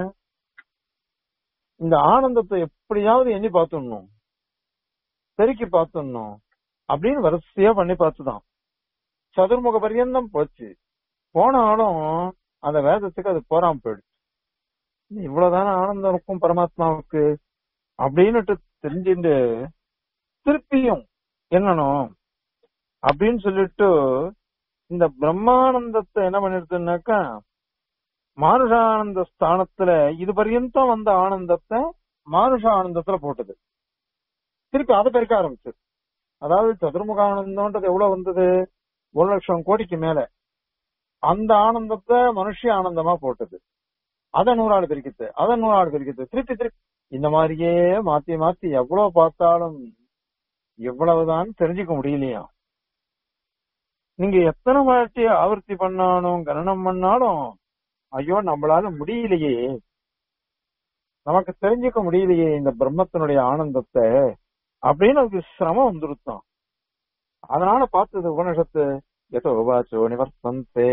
இந்த ஆனந்தத்தை எப்படியாவது எண்ணி பார்த்துடணும் பெருக்கி பார்த்துடணும் அப்படின்னு வரிசையா பண்ணி பார்த்துதான் சதுர்முக பரியந்தம் போச்சு போனாலும் அந்த வேதத்துக்கு அது போறாம போயிடுச்சு இவ்வளவுதானே ஆனந்தம் இருக்கும் பரமாத்மாவுக்கு அப்படின்னுட்டு தெரிஞ்சுட்டு திருப்பியும் என்னணும் அப்படின்னு சொல்லிட்டு இந்த பிரம்மானந்தத்தை என்ன பண்ணிருக்குனாக்கா மானுஷானந்த ஸ்தானத்துல இது பர்யந்தம் வந்த ஆனந்தத்தை மானுஷ ஆனந்தத்துல போட்டது திருப்பி அதை பெருக்க ஆரம்பிச்சது அதாவது சதுர்முக ஆனந்தம்ன்றது எவ்வளவு வந்தது ஒரு லட்சம் கோடிக்கு மேல அந்த ஆனந்தத்தை மனுஷ ஆனந்தமா போட்டது அதை நூறாடு பிரிக்குது அதை நூறாடு பிரிக்குது திருப்பி திருப்பி இந்த மாதிரியே மாத்தி மாத்தி எவ்வளவு பார்த்தாலும் எவ்வளவுதான் தெரிஞ்சுக்க முடியலையா நீங்க எத்தனை வாட்டி ஆவர்த்தி பண்ணாலும் கணனம் பண்ணாலும் ஐயோ நம்மளால முடியலையே நமக்கு தெரிஞ்சுக்க முடியலையே இந்த பிரம்மத்தினுடைய ஆனந்தத்தை அப்படின்னு அதுக்கு சிரமம் வந்துருத்தான் அதனால பார்த்தது உபனிஷத்து எதோ வாச்சோ நிவர்த்தந்தே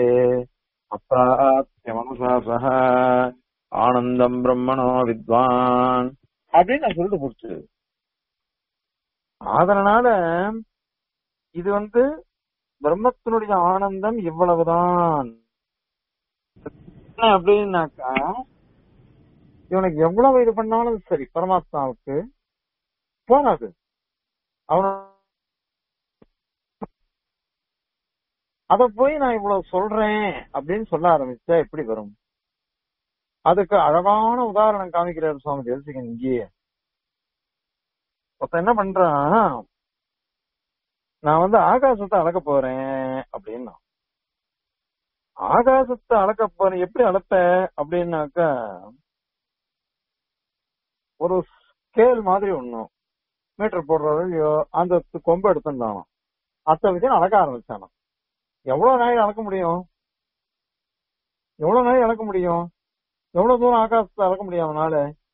அப்பிராப்திய மனுஷா சக ஆனந்தம் பிரம்மணோ வித்வான் அப்படின்னு நான் சொல்லிட்டு போச்சு அதனால இது வந்து பிரம்மத்தினுடைய ஆனந்தம் இவ்வளவுதான் என்ன அப்படின்னாக்கா இவனுக்கு எவ்வளவு இது பண்ணாலும் சரி பரமாத்மாவுக்கு போராது அவன அத போய் நான் இவ்வளவு சொல்றேன் அப்படின்னு சொல்ல ஆரம்பிச்சா எப்படி வரும் அதுக்கு அழகான உதாரணம் காமிக்கிறார் சுவாமி தேசிகன் இங்கேயே ஒருத்தன் என்ன பண்றான் நான் வந்து ஆகாசத்தை அளக்க போறேன் அப்படின்னா ஆகாசத்தை அளக்க போறேன் எப்படி அளப்ப அப்படின்னாக்கா ஒரு ஸ்கேல் மாதிரி ஒண்ணும் மீட்டர் போடுறதோ இல்லையோ அந்த கொம்பு எடுத்துட்டானோ அத்தை வச்சு அளக்க ஆரம்பிச்சானோ எவ்வளவு நாள் அளக்க முடியும் எவ்வளவு நாள் அளக்க முடியும் எவ்வளவு தூரம் ஆகாசத்தை அளக்க முடியும் அவனால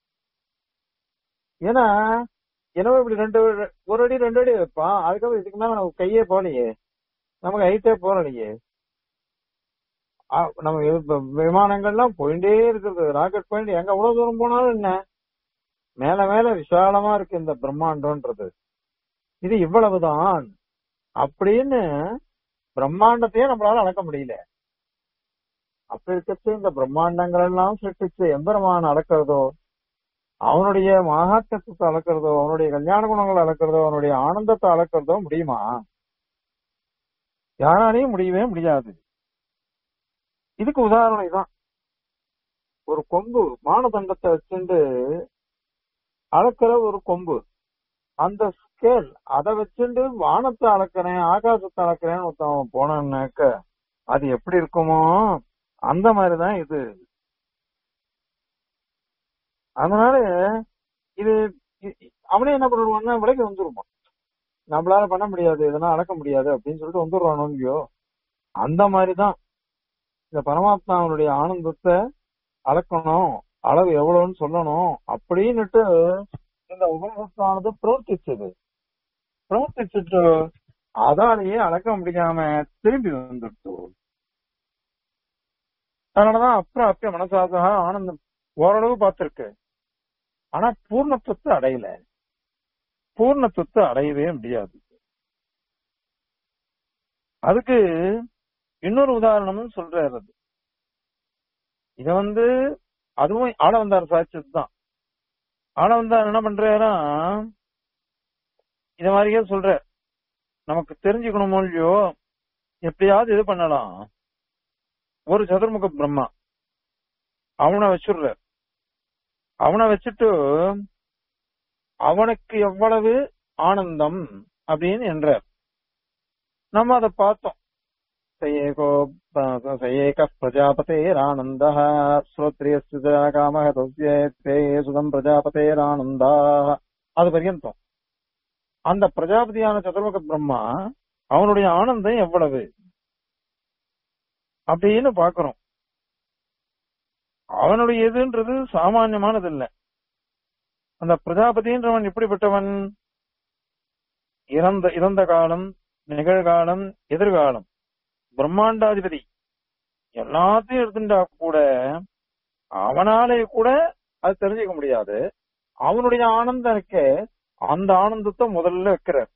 ஏன்னா எனவே இப்படி ரெண்டு ஒரு அடி ரெண்டு அடி வைப்பான் அதுக்கப்புறம் இதுக்கு மேல நமக்கு கையே போலையே நமக்கு ஹைட்டே போறலையே நம்ம இப்ப விமானங்கள்லாம் போயிட்டே இருக்கிறது ராக்கெட் போயிட்டு எங்க எவ்வளவு தூரம் போனாலும் என்ன மேல மேல விசாலமா இருக்கு இந்த பிரம்மாண்டம்ன்றது இது இவ்வளவுதான் அப்படின்னு பிரம்மாண்டத்தையே நம்மளால அளக்க முடியல அப்ப இருக்கிறது இந்த பிரம்மாண்டங்கள் எல்லாம் சிருஷ்டிச்சு எம்பெருமான் அளக்கிறதோ அவனுடைய மகாத்மத்தை அளக்கிறதோ அவனுடைய கல்யாண குணங்களை அளக்கிறதோ அவனுடைய ஆனந்தத்தை அளக்கிறதோ முடியுமா யாராலையும் முடியவே முடியாது இதுக்கு உதாரணம் இதான் ஒரு கொம்பு மானதண்டத்தை வச்சுட்டு அளக்கிற ஒரு கொம்பு அந்த ஸ்கேல் அதை வச்சுட்டு வானத்தை அளக்கிறேன் ஆகாசத்தை அளக்கிறேன்னு ஒருத்தவன் போனான்னாக்க அது எப்படி இருக்குமோ அந்த மாதிரிதான் இது அதனால இது அவனே என்ன பண்ணுவான்னா விலைக்கு வந்துருமா நம்மளால பண்ண முடியாது இதெல்லாம் அளக்க முடியாது அப்படின்னு சொல்லிட்டு வந்துடுறானோ இல்லையோ அந்த மாதிரிதான் இந்த பரமாத்மாவனுடைய ஆனந்தத்தை அளக்கணும் அளவு எவ்வளவுன்னு சொல்லணும் அப்படின்னுட்டு இந்த உபநிஷத்தானது பிரவர்த்திச்சது பிரவர்த்திச்சுட்டு அதாலேயே அளக்க முடியாம திரும்பி வந்துட்டு அதனாலதான் அப்புறம் அப்ப மனசாக ஆனந்தம் ஓரளவு பார்த்திருக்கு ஆனா பூர்ணத்துவத்தை அடையல பூர்ணத்துவத்தை அடையவே முடியாது அதுக்கு இன்னொரு உதாரணமும் சொல்றாரு அது இத வந்து அதுவும் ஆளவந்தார் சாட்சியது தான் ஆளவந்தார் என்ன பண்றாரா இத மாதிரியே சொல்ற நமக்கு தெரிஞ்சுக்கணுமோ இல்லையோ எப்படியாவது இது பண்ணலாம் ஒரு சதுர்முக பிரம்மா அவனை வச்சுடுற அவனை வச்சுட்டு அவனுக்கு எவ்வளவு ஆனந்தம் அப்படின்னு என்றார் நம்ம அதை பார்த்தோம் சயேகோ சயேக பிரஜாபதேரானந்த ஸ்ரோத்ரியஸ்ய காம தே சுதம் பிரஜாபதேரானந்தா அது பர்யந்தம் அந்த பிரஜாபதியான சதுர்முக பிரம்மா அவனுடைய ஆனந்தம் எவ்வளவு அப்படின்னு பாக்குறோம் அவனுடைய எதுன்றது சாமானியமானது இல்ல அந்த பிரஜாபதின்றவன் எப்படிப்பட்டவன் இறந்த இறந்த காலம் நிகழ்காலம் எதிர்காலம் பிரம்மாண்டாதிபதி எல்லாத்தையும் எடுத்துட்டா கூட அவனாலே கூட அது தெரிஞ்சுக்க முடியாது அவனுடைய ஆனந்தம் இருக்கே அந்த ஆனந்தத்தை முதல்ல வைக்கிறார்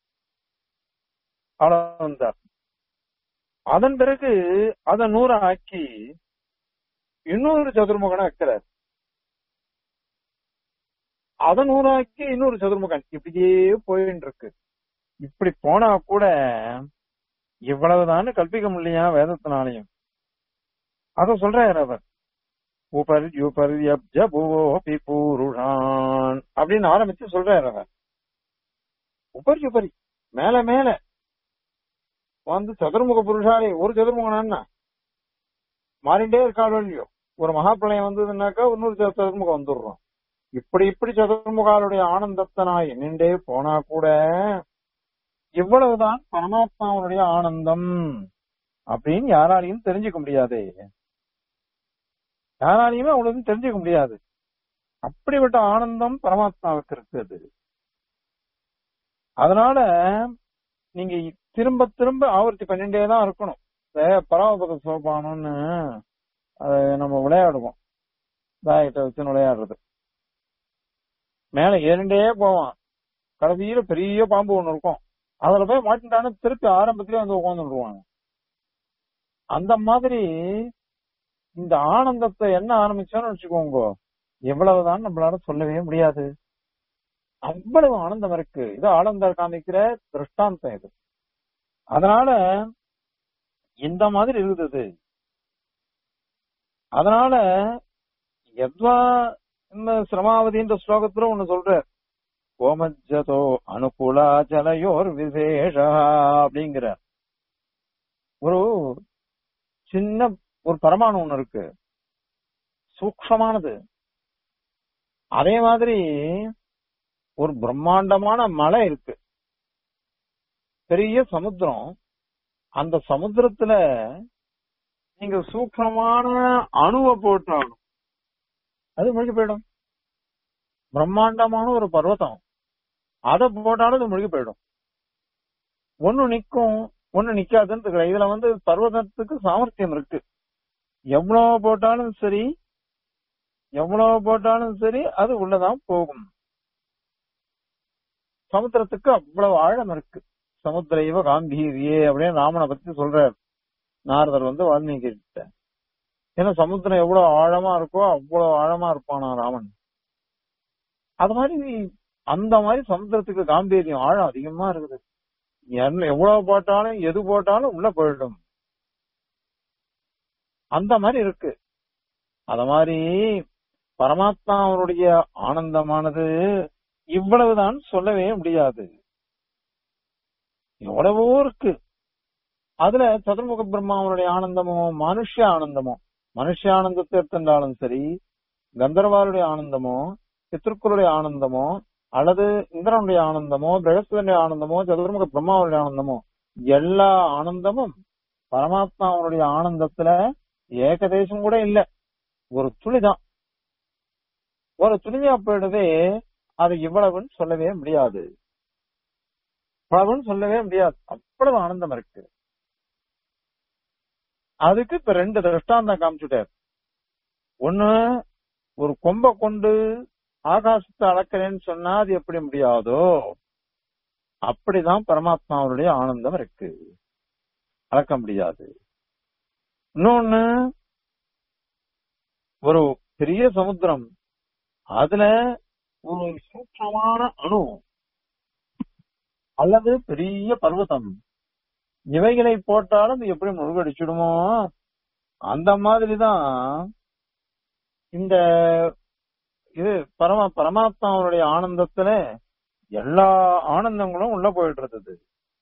ஆனந்தார் அதன் பிறகு அதை நூற ஆக்கி இன்னொரு சதுர்முகனை வைக்கிறார் அதை நூறாக்கி இன்னொரு சதுர்முகன் இப்படியே போயின்னு இருக்கு இப்படி போனா கூட இவ்வளவுதான் கல்பிக்க முடியா வேதத்தினாலையும் அத சொல்றாரு அவர் உபர் யுபர் பூவோபி பூருஷான் அப்படின்னு ஆரம்பிச்சு சொல்றாரு அவர் உபரி உபரி மேல மேல வந்து சதுர்முக புருஷாலே ஒரு சதுர்முகனா மாறிண்டே இருக்காளோ இல்லையோ ஒரு மகாபிரளயம் வந்ததுன்னாக்கா இன்னொரு சதுர்முகம் வந்துடுறோம் இப்படி இப்படி சதுர்முகாலுடைய ஆனந்தத்தை நான் எண்ணிண்டே போனா கூட இவ்வளவுதான் பரமாத்மாவுடைய ஆனந்தம் அப்படின்னு யாராலையும் தெரிஞ்சுக்க முடியாது யாராலையுமே அவ்வளவு தெரிஞ்சுக்க முடியாது அப்படிப்பட்ட ஆனந்தம் பரமாத்மாவுக்கு இருக்குது அதனால நீங்க திரும்ப திரும்ப ஆவர்த்தி பண்ணிட்டே தான் இருக்கணும் பராமபத சோபானம்னு அதை நம்ம விளையாடுவோம் தாயத்தை வச்சு விளையாடுறது மேல ஏறிண்டே போவான் கடைசியில பெரிய பாம்பு ஒண்ணு இருக்கும் அதுல போய் மாட்டிட்டான்னு திருப்பி ஆரம்பத்திலே வந்து உட்காந்துருவாங்க அந்த மாதிரி இந்த ஆனந்தத்தை என்ன ஆரம்பிச்சோன்னு வச்சுக்கோங்க எவ்வளவுதான் நம்மளால சொல்லவே முடியாது அவ்வளவு ஆனந்தம் இருக்கு இது ஆனந்தம் காமிக்கிற திருஷ்டாந்தம் இது அதனால இந்த மாதிரி இருக்குது அதனால எத்வா இந்த சிரமாவதின்ற ஸ்லோகத்துல ஒண்ணு சொல்ற கோமஜதோ அனுகூலாச்சலையோர் விசேஷ அப்படிங்கிற ஒரு சின்ன ஒரு பரமாணு ஒண்ணு இருக்கு சூக்ஷமானது அதே மாதிரி ஒரு பிரம்மாண்டமான மலை இருக்கு பெரிய சமுத்திரம் அந்த சமுத்திரத்துல நீங்க சூக்ஷமான அணுவை போட்டாலும் அது முழுகி போயிடும் பிரம்மாண்டமான ஒரு பர்வதம் அதை போட்டாலும் அது முழுகி போயிடும் ஒண்ணு நிக்கும் ஒண்ணு நிக்காதுன்னு கிடையாது இதுல வந்து பர்வதத்துக்கு சாமர்த்தியம் இருக்கு எவ்வளவு போட்டாலும் சரி எவ்வளவு போட்டாலும் சரி அது உள்ளதான் போகும் சமுத்திரத்துக்கு அவ்வளவு ஆழம் இருக்கு சமுத்திர இவ காம்பீரியே அப்படின்னு ராமனை பத்தி சொல்றார் நாரதர் வந்து வால்மீகி கிட்ட ஏன்னா சமுத்திரம் எவ்வளவு ஆழமா இருக்கோ அவ்வளவு ஆழமா இருப்பானா ராமன் அது மாதிரி அந்த மாதிரி சமுத்திரத்துக்கு காம்பீரியம் ஆழம் அதிகமா இருக்குது என்ன எவ்வளவு போட்டாலும் எது போட்டாலும் உள்ள போயிடும் அந்த மாதிரி இருக்கு அத மாதிரி பரமாத்மா அவருடைய ஆனந்தமானது இவ்வளவுதான் சொல்லவே முடியாது எவ்வளவோ இருக்கு அதுல சதுர்முக பிரம்மாவனுடைய ஆனந்தமோ மனுஷ ஆனந்தமோ மனுஷ ஆனந்தத்தை எடுத்துட்டாலும் சரி கந்தர்வாருடைய ஆனந்தமோ பித்திருக்களுடைய ஆனந்தமோ அல்லது இந்திரனுடைய ஆனந்தமோ பிரகஸ்பதியுடைய ஆனந்தமோ சதுர்முக பிரம்மாவுடைய ஆனந்தமோ எல்லா ஆனந்தமும் பரமாத்மாவனுடைய ஆனந்தத்துல ஏகதேசம் கூட இல்ல ஒரு துளிதான் ஒரு துளியா போயிடுதே அது இவ்வளவுன்னு சொல்லவே முடியாது இவ்வளவுன்னு சொல்லவே முடியாது அவ்வளவு ஆனந்தம் இருக்கு அதுக்கு இப்ப ரெண்டு திருஷ்டாந்தம் காமிச்சுட்டார் ஒண்ணு ஒரு கொம்ப கொண்டு ஆகாசத்தை அளக்கிறேன்னு சொன்னா அது எப்படி முடியாதோ அப்படிதான் பரமாத்மாவுடைய ஆனந்தம் இருக்கு அளக்க முடியாது இன்னொன்னு ஒரு பெரிய சமுத்திரம் அதுல ஒரு சூட்சமான அணு அல்லது பெரிய பர்வதம் இவைகளை போட்டாலும் அது எப்படி முழுகடிச்சிடுமோ அந்த மாதிரிதான் இந்த இது பரம பரமாத்மாவுடைய ஆனந்தத்துல எல்லா ஆனந்தங்களும் உள்ள போயிட்டு இருந்தது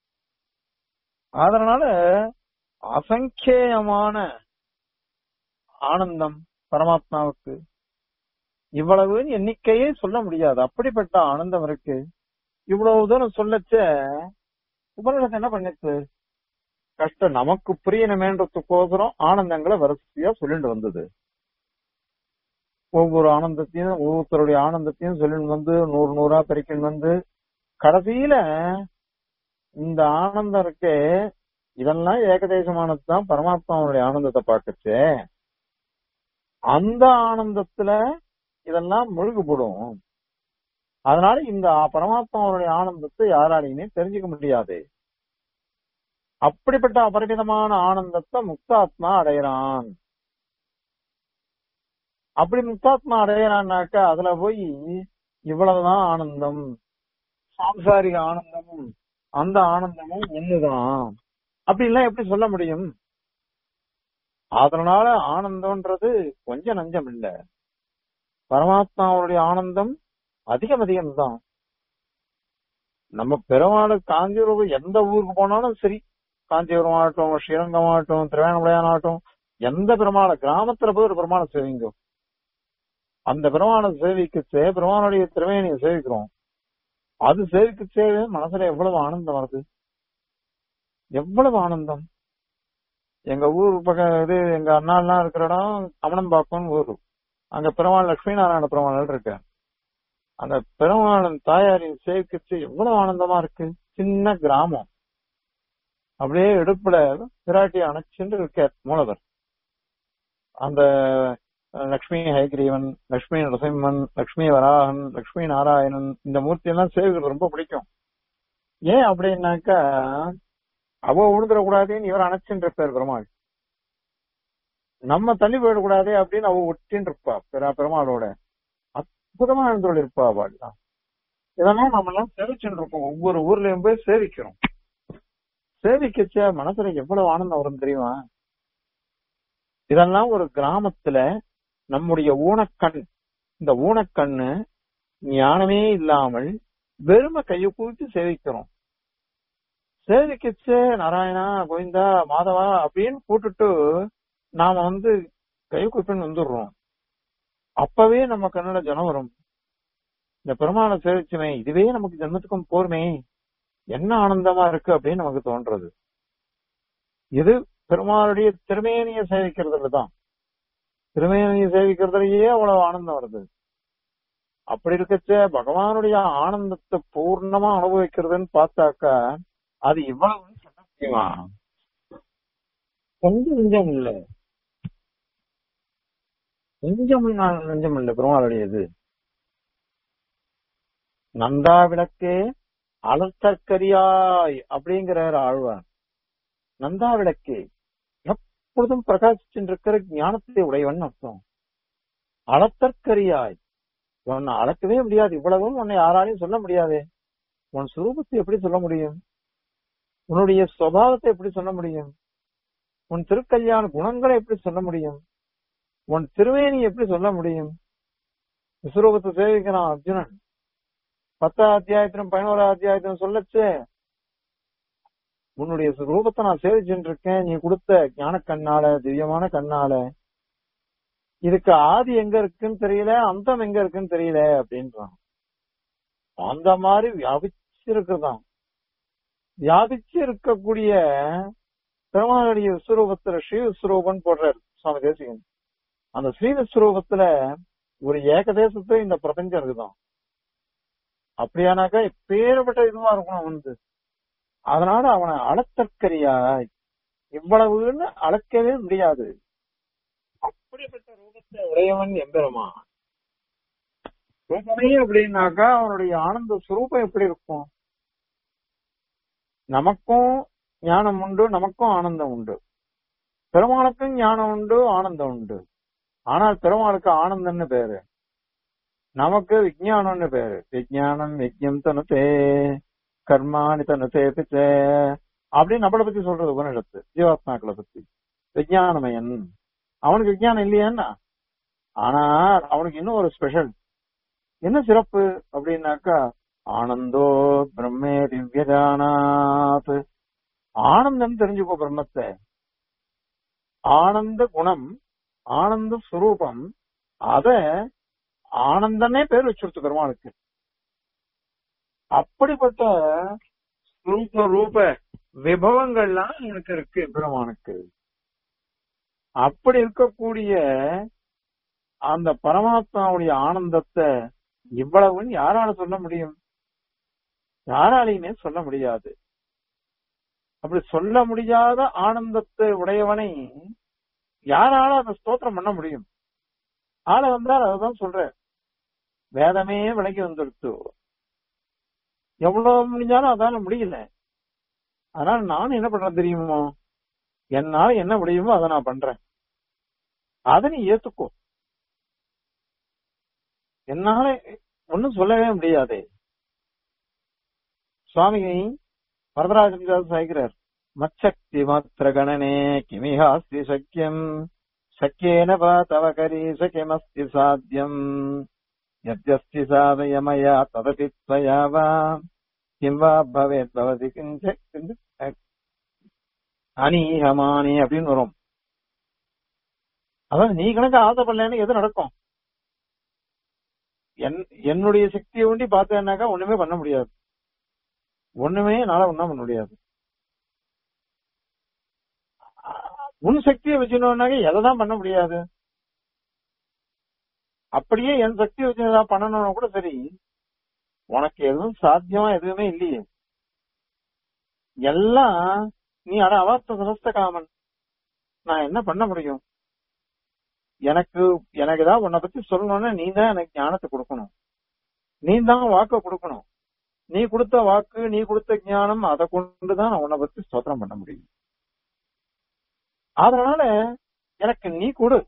அதனால அசங்கேயமான ஆனந்தம் பரமாத்மாவுக்கு இவ்வளவு எண்ணிக்கையே சொல்ல முடியாது அப்படிப்பட்ட ஆனந்தம் இருக்கு இவ்வளவு தூரம் சொல்லச்ச உபநிடத்தை என்ன பண்ணிச்சு கஷ்டம் நமக்கு புரியணுமேன்றதுக்கோசரம் ஆனந்தங்களை வரிசையா சொல்லிட்டு வந்தது ஒவ்வொரு ஆனந்தத்தையும் ஒவ்வொருத்தருடைய ஆனந்தத்தையும் சொல்லிட்டு வந்து நூறு நூறா பெருக்கின்னு வந்து கடைசியில இந்த ஆனந்தம் இருக்கே இதெல்லாம் ஏகதேசமானதுதான் பரமாத்மாவுடைய ஆனந்தத்தை பார்க்கச்சே அந்த ஆனந்தத்துல இதெல்லாம் முழுகுபடும் அதனால இந்த பரமாத்மாவுடைய ஆனந்தத்தை யாராலையுமே தெரிஞ்சுக்க முடியாது அப்படிப்பட்ட அபரிமிதமான ஆனந்தத்தை முக்தாத்மா அடையறான் அப்படி முக்தாத்மா அடையறான்னாக்கா அதுல போய் இவ்வளவுதான் ஆனந்தம் சாம்சாரிக ஆனந்தமும் அந்த ஆனந்தமும் ஒண்ணுதான் அப்படின்லாம் எப்படி சொல்ல முடியும் அதனால ஆனந்தம்ன்றது கொஞ்சம் நஞ்சம் இல்ல பரமாத்மாவுடைய ஆனந்தம் அதிகம் அதிகம் தான் நம்ம பெருமாள் காஞ்சிபுரம் எந்த ஊருக்கு போனாலும் சரி காஞ்சிபுரம் ஆகட்டும் ஸ்ரீரங்கம் ஆகட்டும் திருவேணமலையான் ஆகட்டும் எந்த பெருமாளை கிராமத்துல போய் ஒரு பெருமாளை சேவிங்க அந்த பெருமாளை சேவிக்கச்சே பெருமானுடைய திருவேணியை சேவிக்கிறோம் அது சேவிக்கச்சே மனசுல எவ்வளவு ஆனந்தம் வருது எவ்வளவு ஆனந்தம் எங்க ஊர் பக்கம் இது எங்க அண்ணாலாம் இருக்கிற இடம் அமனம்பாக்கம்னு ஊர் அங்க பெருமாள் லட்சுமி நாராயண பெருமாள் இருக்க அந்த பெருமாளன் தாயாரின் சேவிக்கச்சு எவ்வளவு ஆனந்தமா இருக்கு சின்ன கிராமம் அப்படியே இடுப்புல பிராட்டி அணைச்சுட்டு இருக்க மூலவர் அந்த அஹ், லக்ஷ்மி ஹயக்ரீவன் லக்ஷ்மி நரசிம்மன் லக்ஷ்மி வராகன் லக்ஷ்மி நாராயணன் இந்த மூர்த்தி எல்லாம் சேவிக்கிறது ரொம்ப பிடிக்கும் ஏன் அப்படின்னாக்கா அவ விழுந்துடக்கூடாதுன்னு இவர் அணைச்சுட்டு இருப்பார் பெருமாள் நம்ம தள்ளி போயிடக்கூடாதே அப்படின்னு அவ ஒட்டின்னு இருப்பா பெர- பெருமாளோட அற்புதமா எழுந்தோள் இருப்பா அவள் இதெல்லாம் நம்ம எல்லாம் சேவிச்சுட்டு இருக்கோம் ஒவ்வொரு ஊர்லயும் போய் சேவிக்கிறோம் சேவிக்கச்ச மனசுல எவ்வளவு ஆனந்தம் வரும் தெரியுமா இதெல்லாம் ஒரு கிராமத்துல நம்முடைய ஊனக்கண் இந்த ஊனக்கண்ணு ஞானமே இல்லாமல் வெறும கையை கூப்பி சேவிக்கிறோம் சேவிக்கச்ச நாராயணா கோவிந்தா மாதவா அப்படின்னு கூட்டுட்டு நாம வந்து கை கூப்பின்னு வந்துடுறோம் அப்பவே நம்ம கண்ணுல ஜனம் வரும் இந்த பெருமாளை சேவிச்சுமே இதுவே நமக்கு ஜென்மத்துக்கும் போருமே என்ன ஆனந்தமா இருக்கு அப்படின்னு நமக்கு தோன்றது இது பெருமாளுடைய திருமேனிய சேவிக்கிறதுல தான் திருமேனிய சேவிக்கிறதுலயே அவ்வளவு ஆனந்தம் வருது அப்படி இருக்கச்ச பகவானுடைய ஆனந்தத்தை பூர்ணமா அனுபவிக்கிறதுன்னு பார்த்தாக்கா அது இவ்வளவு சொல்ல முடியுமா கொஞ்சம் நெஞ்சம் இல்ல கொஞ்சம் நெஞ்சம் இல்ல பெருமாளுடையது நந்தா விளக்கே அலர்த்தற்கரியாய் அப்படிங்கிறார் ஆழ்வார் நந்தா விளக்கே எப்பொழுதும் பிரகாசிச்சுருக்கிற ஞானத்தை உடையவன் அர்த்தம் அளத்தற்கரியாய் உன்னை அளக்கவே முடியாது இவ்வளவும் உன்னை யாராலையும் சொல்ல முடியாது உன் சுரூபத்தை எப்படி சொல்ல முடியும் உன்னுடைய சுவாவத்தை எப்படி சொல்ல முடியும் உன் திருக்கல்யாண குணங்களை எப்படி சொல்ல முடியும் உன் திருவேணி எப்படி சொல்ல முடியும் விஸ்வரூபத்தை சேவிக்கிறான் அர்ஜுனன் பத்தாம் அத்தியாயத்திலும் பதினோரா அத்தியாயத்திலும் சொல்லச்சு உன்னுடைய ரூபத்தை நான் சேவிச்சுட்டு இருக்கேன் நீ கொடுத்த ஞான கண்ணால திவ்யமான கண்ணால இதுக்கு ஆதி எங்க இருக்குன்னு தெரியல அந்தம் எங்க இருக்குன்னு தெரியல அப்படின்றான் அந்த மாதிரி வியாபிச்சு இருக்குதான் வியாபிச்சு இருக்கக்கூடிய பெருமாளுடைய விஸ்வரூபத்துல ஸ்ரீ விஸ்வரூபன் போடுறாரு சுவாமி தேசிகன் அந்த ஸ்ரீ விஸ்வரூபத்துல ஒரு ஏகதேசத்துல இந்த பிரபஞ்சம் இருக்குதான் அப்படியானாக்கா எப்பேற்பட்ட இதுவா இருக்கணும் வந்து அதனால அவனை அளத்தற்கரியாய் இவ்வளவுன்னு அளக்கவே முடியாது அப்படிப்பட்ட ரூபத்தை உடையவன் எம்பெருமா ரூபமே அப்படின்னாக்கா அவனுடைய ஆனந்த சுரூபம் எப்படி இருக்கும் நமக்கும் ஞானம் உண்டு நமக்கும் ஆனந்தம் உண்டு பெருமாளுக்கும் ஞானம் உண்டு ஆனந்தம் உண்டு ஆனால் பெருமாளுக்கு ஆனந்தம்னு பேரு நமக்கு விஜயானம்னு பேரு விஜயானம் யஜ்யம் தனுத்தே கர்மானி தனுத்தே பிச்சே அப்படின்னு நம்மளை பத்தி சொல்றது உபனிடத்து ஜீவாத்மாக்களை பத்தி விஜயானமயன் அவனுக்கு விஜயானம் இல்லையான்னா ஆனா அவனுக்கு இன்னும் ஒரு ஸ்பெஷல் என்ன சிறப்பு அப்படின்னாக்கா ஆனந்தோ பிரம்மே திவ்யஜானாத் ஆனந்தம் தெரிஞ்சுக்கோ பிரம்மத்தை ஆனந்த குணம் ஆனந்த சுரூபம் அத ஆனந்தனே பேர் வச்சுருத்து பெருமாளுக்கு அப்படிப்பட்ட ரூப ரூப விபவங்கள்லாம் எனக்கு இருக்கு பெருமானுக்கு அப்படி இருக்கக்கூடிய அந்த பரமாத்மாவுடைய ஆனந்தத்தை இவ்வளவுன்னு யாரால சொல்ல முடியும் யாராலையுமே சொல்ல முடியாது அப்படி சொல்ல முடியாத ஆனந்தத்தை உடையவனை யாரால அந்த ஸ்தோத்திரம் பண்ண முடியும் ஆள வந்தால் அதுதான் சொல்ற வேதமே விலகி வந்துடுத்து எவ்வளவு முடிஞ்சாலும் அதால முடியல அதனால நான் என்ன பண்றேன் தெரியுமோ என்னால என்ன முடியுமோ அதை நான் பண்றேன் அதை நீ ஏத்துக்கோ என்னால ஒன்னும் சொல்லவே முடியாது சுவாமி வரதராஜன் சாய்க்கிறார் மச்சக்தி மாத்திர கணனே கிமிஹாஸ்தி சக்கியம் சக்கியேன வா தவ கரீச கிமஸ்தி சாத்தியம் யத்யஸ்தி சாதய மயா ததபி त्वया வா கிம் வா பவேத் பவதி கிஞ்ச அனீஹமானி அப்படின்னு வரும் அதான் நீ கணக்கு ஆசைப்படலன்னு எது நடக்கும் என் என்னுடைய சக்தியை ஒண்டி பார்த்தேன்னாக்கா ஒண்ணுமே பண்ண முடியாது ஒண்ணுமே என்னால ஒண்ணும் பண்ண முடியாது உன் சக்தியை வச்சுனோம்னாக்க எதை தான் பண்ண முடியாது அப்படியே என் சக்தியை வச்சு ஏதாவது பண்ணணும்னா கூட சரி உனக்கு எதுவும் சாத்தியமா எதுவுமே இல்லையே எல்லாம் நீ அட அவார்த்த சமஸ்த காமன் நான் என்ன பண்ண முடியும் எனக்கு எனக்கு தான் உன்னை பத்தி சொல்லணும்னா நீ தான் எனக்கு ஞானத்தை கொடுக்கணும் நீ தான் வாக்க கொடுக்கணும் நீ கொடுத்த வாக்கு நீ கொடுத்த ஞானம் அதை கொண்டுதான் நான் உன்னை பத்தி ஸ்தோத்திரம் பண்ண முடியும் அதனால எனக்கு நீ கொடு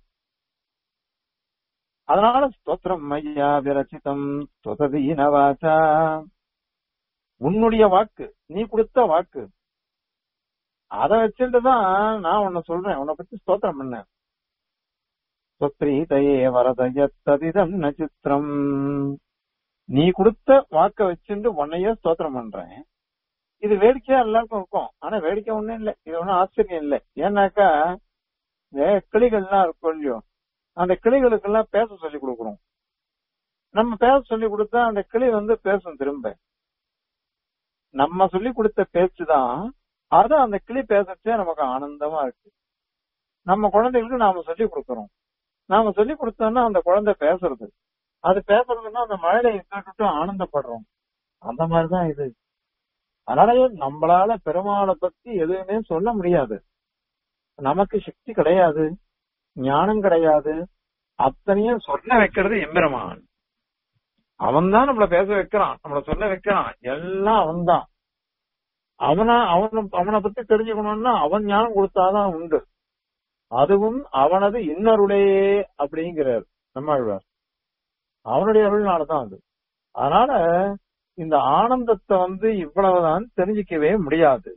அதனால ஸ்தோத்திரம் மையா விரச்சிதம் ஸ்தோதீனவாச்சா உன்னுடைய வாக்கு நீ கொடுத்த வாக்கு அதை வச்சுட்டு தான் நான் உன்னை சொல்றேன் உன்னை பத்தி ஸ்தோத்திரம் பண்ணேன் ஸ்வத்ரீதையே வரதய ததிதம் நச்சித்திரம் நீ கொடுத்த வாக்க வச்சுட்டு உன்னையே ஸ்தோத்திரம் பண்றேன் இது வேடிக்கையா எல்லாருக்கும் இருக்கும் ஆனா வேடிக்கை ஒண்ணும் இல்லை இது ஒண்ணும் ஆச்சரியம் இல்லை ஏன்னாக்கா இந்த கிளிகள்லாம் இருக்கும் இல்லையோ அந்த கிளிகளுக்கெல்லாம் பேச சொல்லி கொடுக்குறோம் நம்ம பேச சொல்லி கொடுத்தா அந்த கிளி வந்து பேசும் திரும்ப நம்ம சொல்லி கொடுத்த பேச்சு தான் அது அந்த கிளி பேசச்சே நமக்கு ஆனந்தமா இருக்கு நம்ம குழந்தைகளுக்கு நாம சொல்லி கொடுக்கறோம் நாம சொல்லி கொடுத்தோம்னா அந்த குழந்தை பேசுறது அது பேசுறதுன்னா அந்த மழையில கேட்டுட்டு ஆனந்தப்படுறோம் அந்த மாதிரிதான் இது அதனால நம்மளால பெருமாளை பத்தி எதுவுமே சொல்ல முடியாது நமக்கு சக்தி கிடையாது ஞானம் கிடையாது அத்தனையும் சொல்ல வைக்கிறது எம்பெருமான் அவன் தான் நம்மள பேச வைக்கிறான் நம்மள சொல்ல வைக்கிறான் எல்லாம் அவன் தான் அவனா அவன அவனை பத்தி தெரிஞ்சுக்கணும்னா அவன் ஞானம் கொடுத்தாதான் உண்டு அதுவும் அவனது இன்னருளே அப்படிங்கிறார் நம்மாழ்வார் அவனுடைய அருள்னாலதான் அது அதனால இந்த ஆனந்தத்தை வந்து இவ்வளவுதான் தெரிஞ்சிக்கவே முடியாது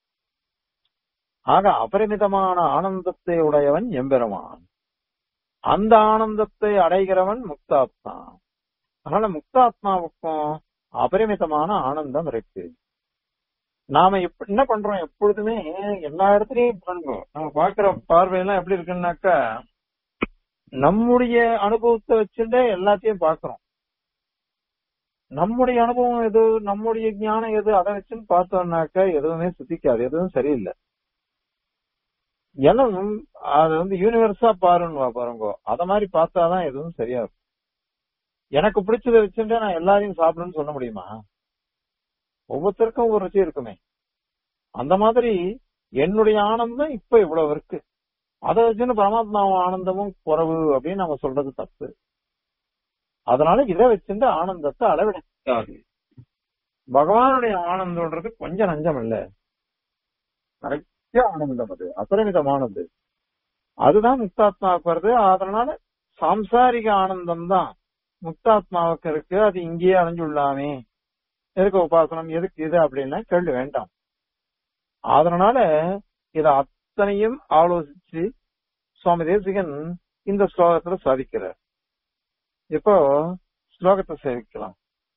ஆக அபரிமிதமான ஆனந்தத்தை உடையவன் எம்பெருமான் அந்த ஆனந்தத்தை அடைகிறவன் முக்தாத்மா அதனால முக்தாத்மாவுக்கும் அபரிமிதமான ஆனந்தம் இருக்கு நாம எப்ப என்ன பண்றோம் எப்பொழுதுமே எல்லா இடத்துலயும் பண்றோம் நம்ம பாக்குற பார்வையெல்லாம் எப்படி இருக்குன்னாக்கா நம்முடைய அனுபவத்தை வச்சுட்டே எல்லாத்தையும் பாக்குறோம் நம்முடைய அனுபவம் எது நம்முடைய ஞானம் எது அதை வச்சுன்னு பார்த்தோம்னாக்கா எதுவுமே சுத்திக்காது எதுவும் சரியில்லை ஏன்னா அது வந்து யூனிவர்ஸா பாருன்னு பாருங்க அத மாதிரி பார்த்தாதான் எதுவும் சரியா இருக்கும் எனக்கு பிடிச்சதை வச்சுட்டு நான் எல்லாரையும் சாப்பிடுன்னு சொல்ல முடியுமா ஒவ்வொருத்தருக்கும் ஒரு ருச்சி இருக்குமே அந்த மாதிரி என்னுடைய ஆனந்தம் இப்ப இவ்வளவு இருக்கு அதை வச்சுன்னு பரமாத்மா ஆனந்தமும் குறவு அப்படின்னு நம்ம சொல்றது தப்பு அதனால இதை வச்சுட்டு ஆனந்தத்தை அளவிடாது பகவானுடைய ஆனந்தம்ன்றது கொஞ்சம் நஞ்சம் இல்ல நிறைய ஆனந்தம் அது அபரிமிதமானது அதுதான் முக்தாத்மாவுக்கு வருது அதனால சாம்சாரிக ஆனந்தம் தான் முக்தாத்மாவுக்கு இருக்கு அது இங்கேயே அடைஞ்சுள்ளாமே எதுக்கு உபாசனம் எதுக்கு இது அப்படின்னா கேள்வி வேண்டாம் அதனால இத அத்தனையும் ஆலோசிச்சு சுவாமி தேசிகன் இந்த ஸ்லோகத்துல சாதிக்கிறார் இப்போ ஸ்லோகத்தை சேவிக்கலாம்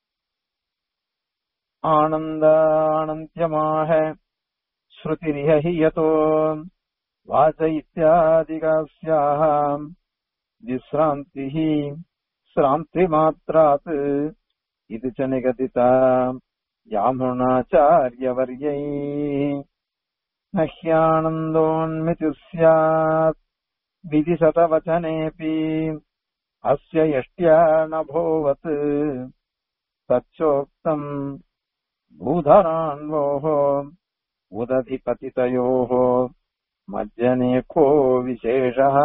ஆனந்தானந்தியமாக ஸ்ருதிரிஹி யதோ வாச இத்தியாதிகாஸ்யாः விஸ்ராந்திः श्रान्तिमात्रात् इति च निगदिता यामुनाचार्यवर्यै न ह्यानन्दोन्मितिः स्यात् विधिशतवचनेऽपि अस्य यष्ट्या नभोवत् तच्चोक्तम् भूधरान्वोः उदधिपतितयोः मज्जने को विशेषः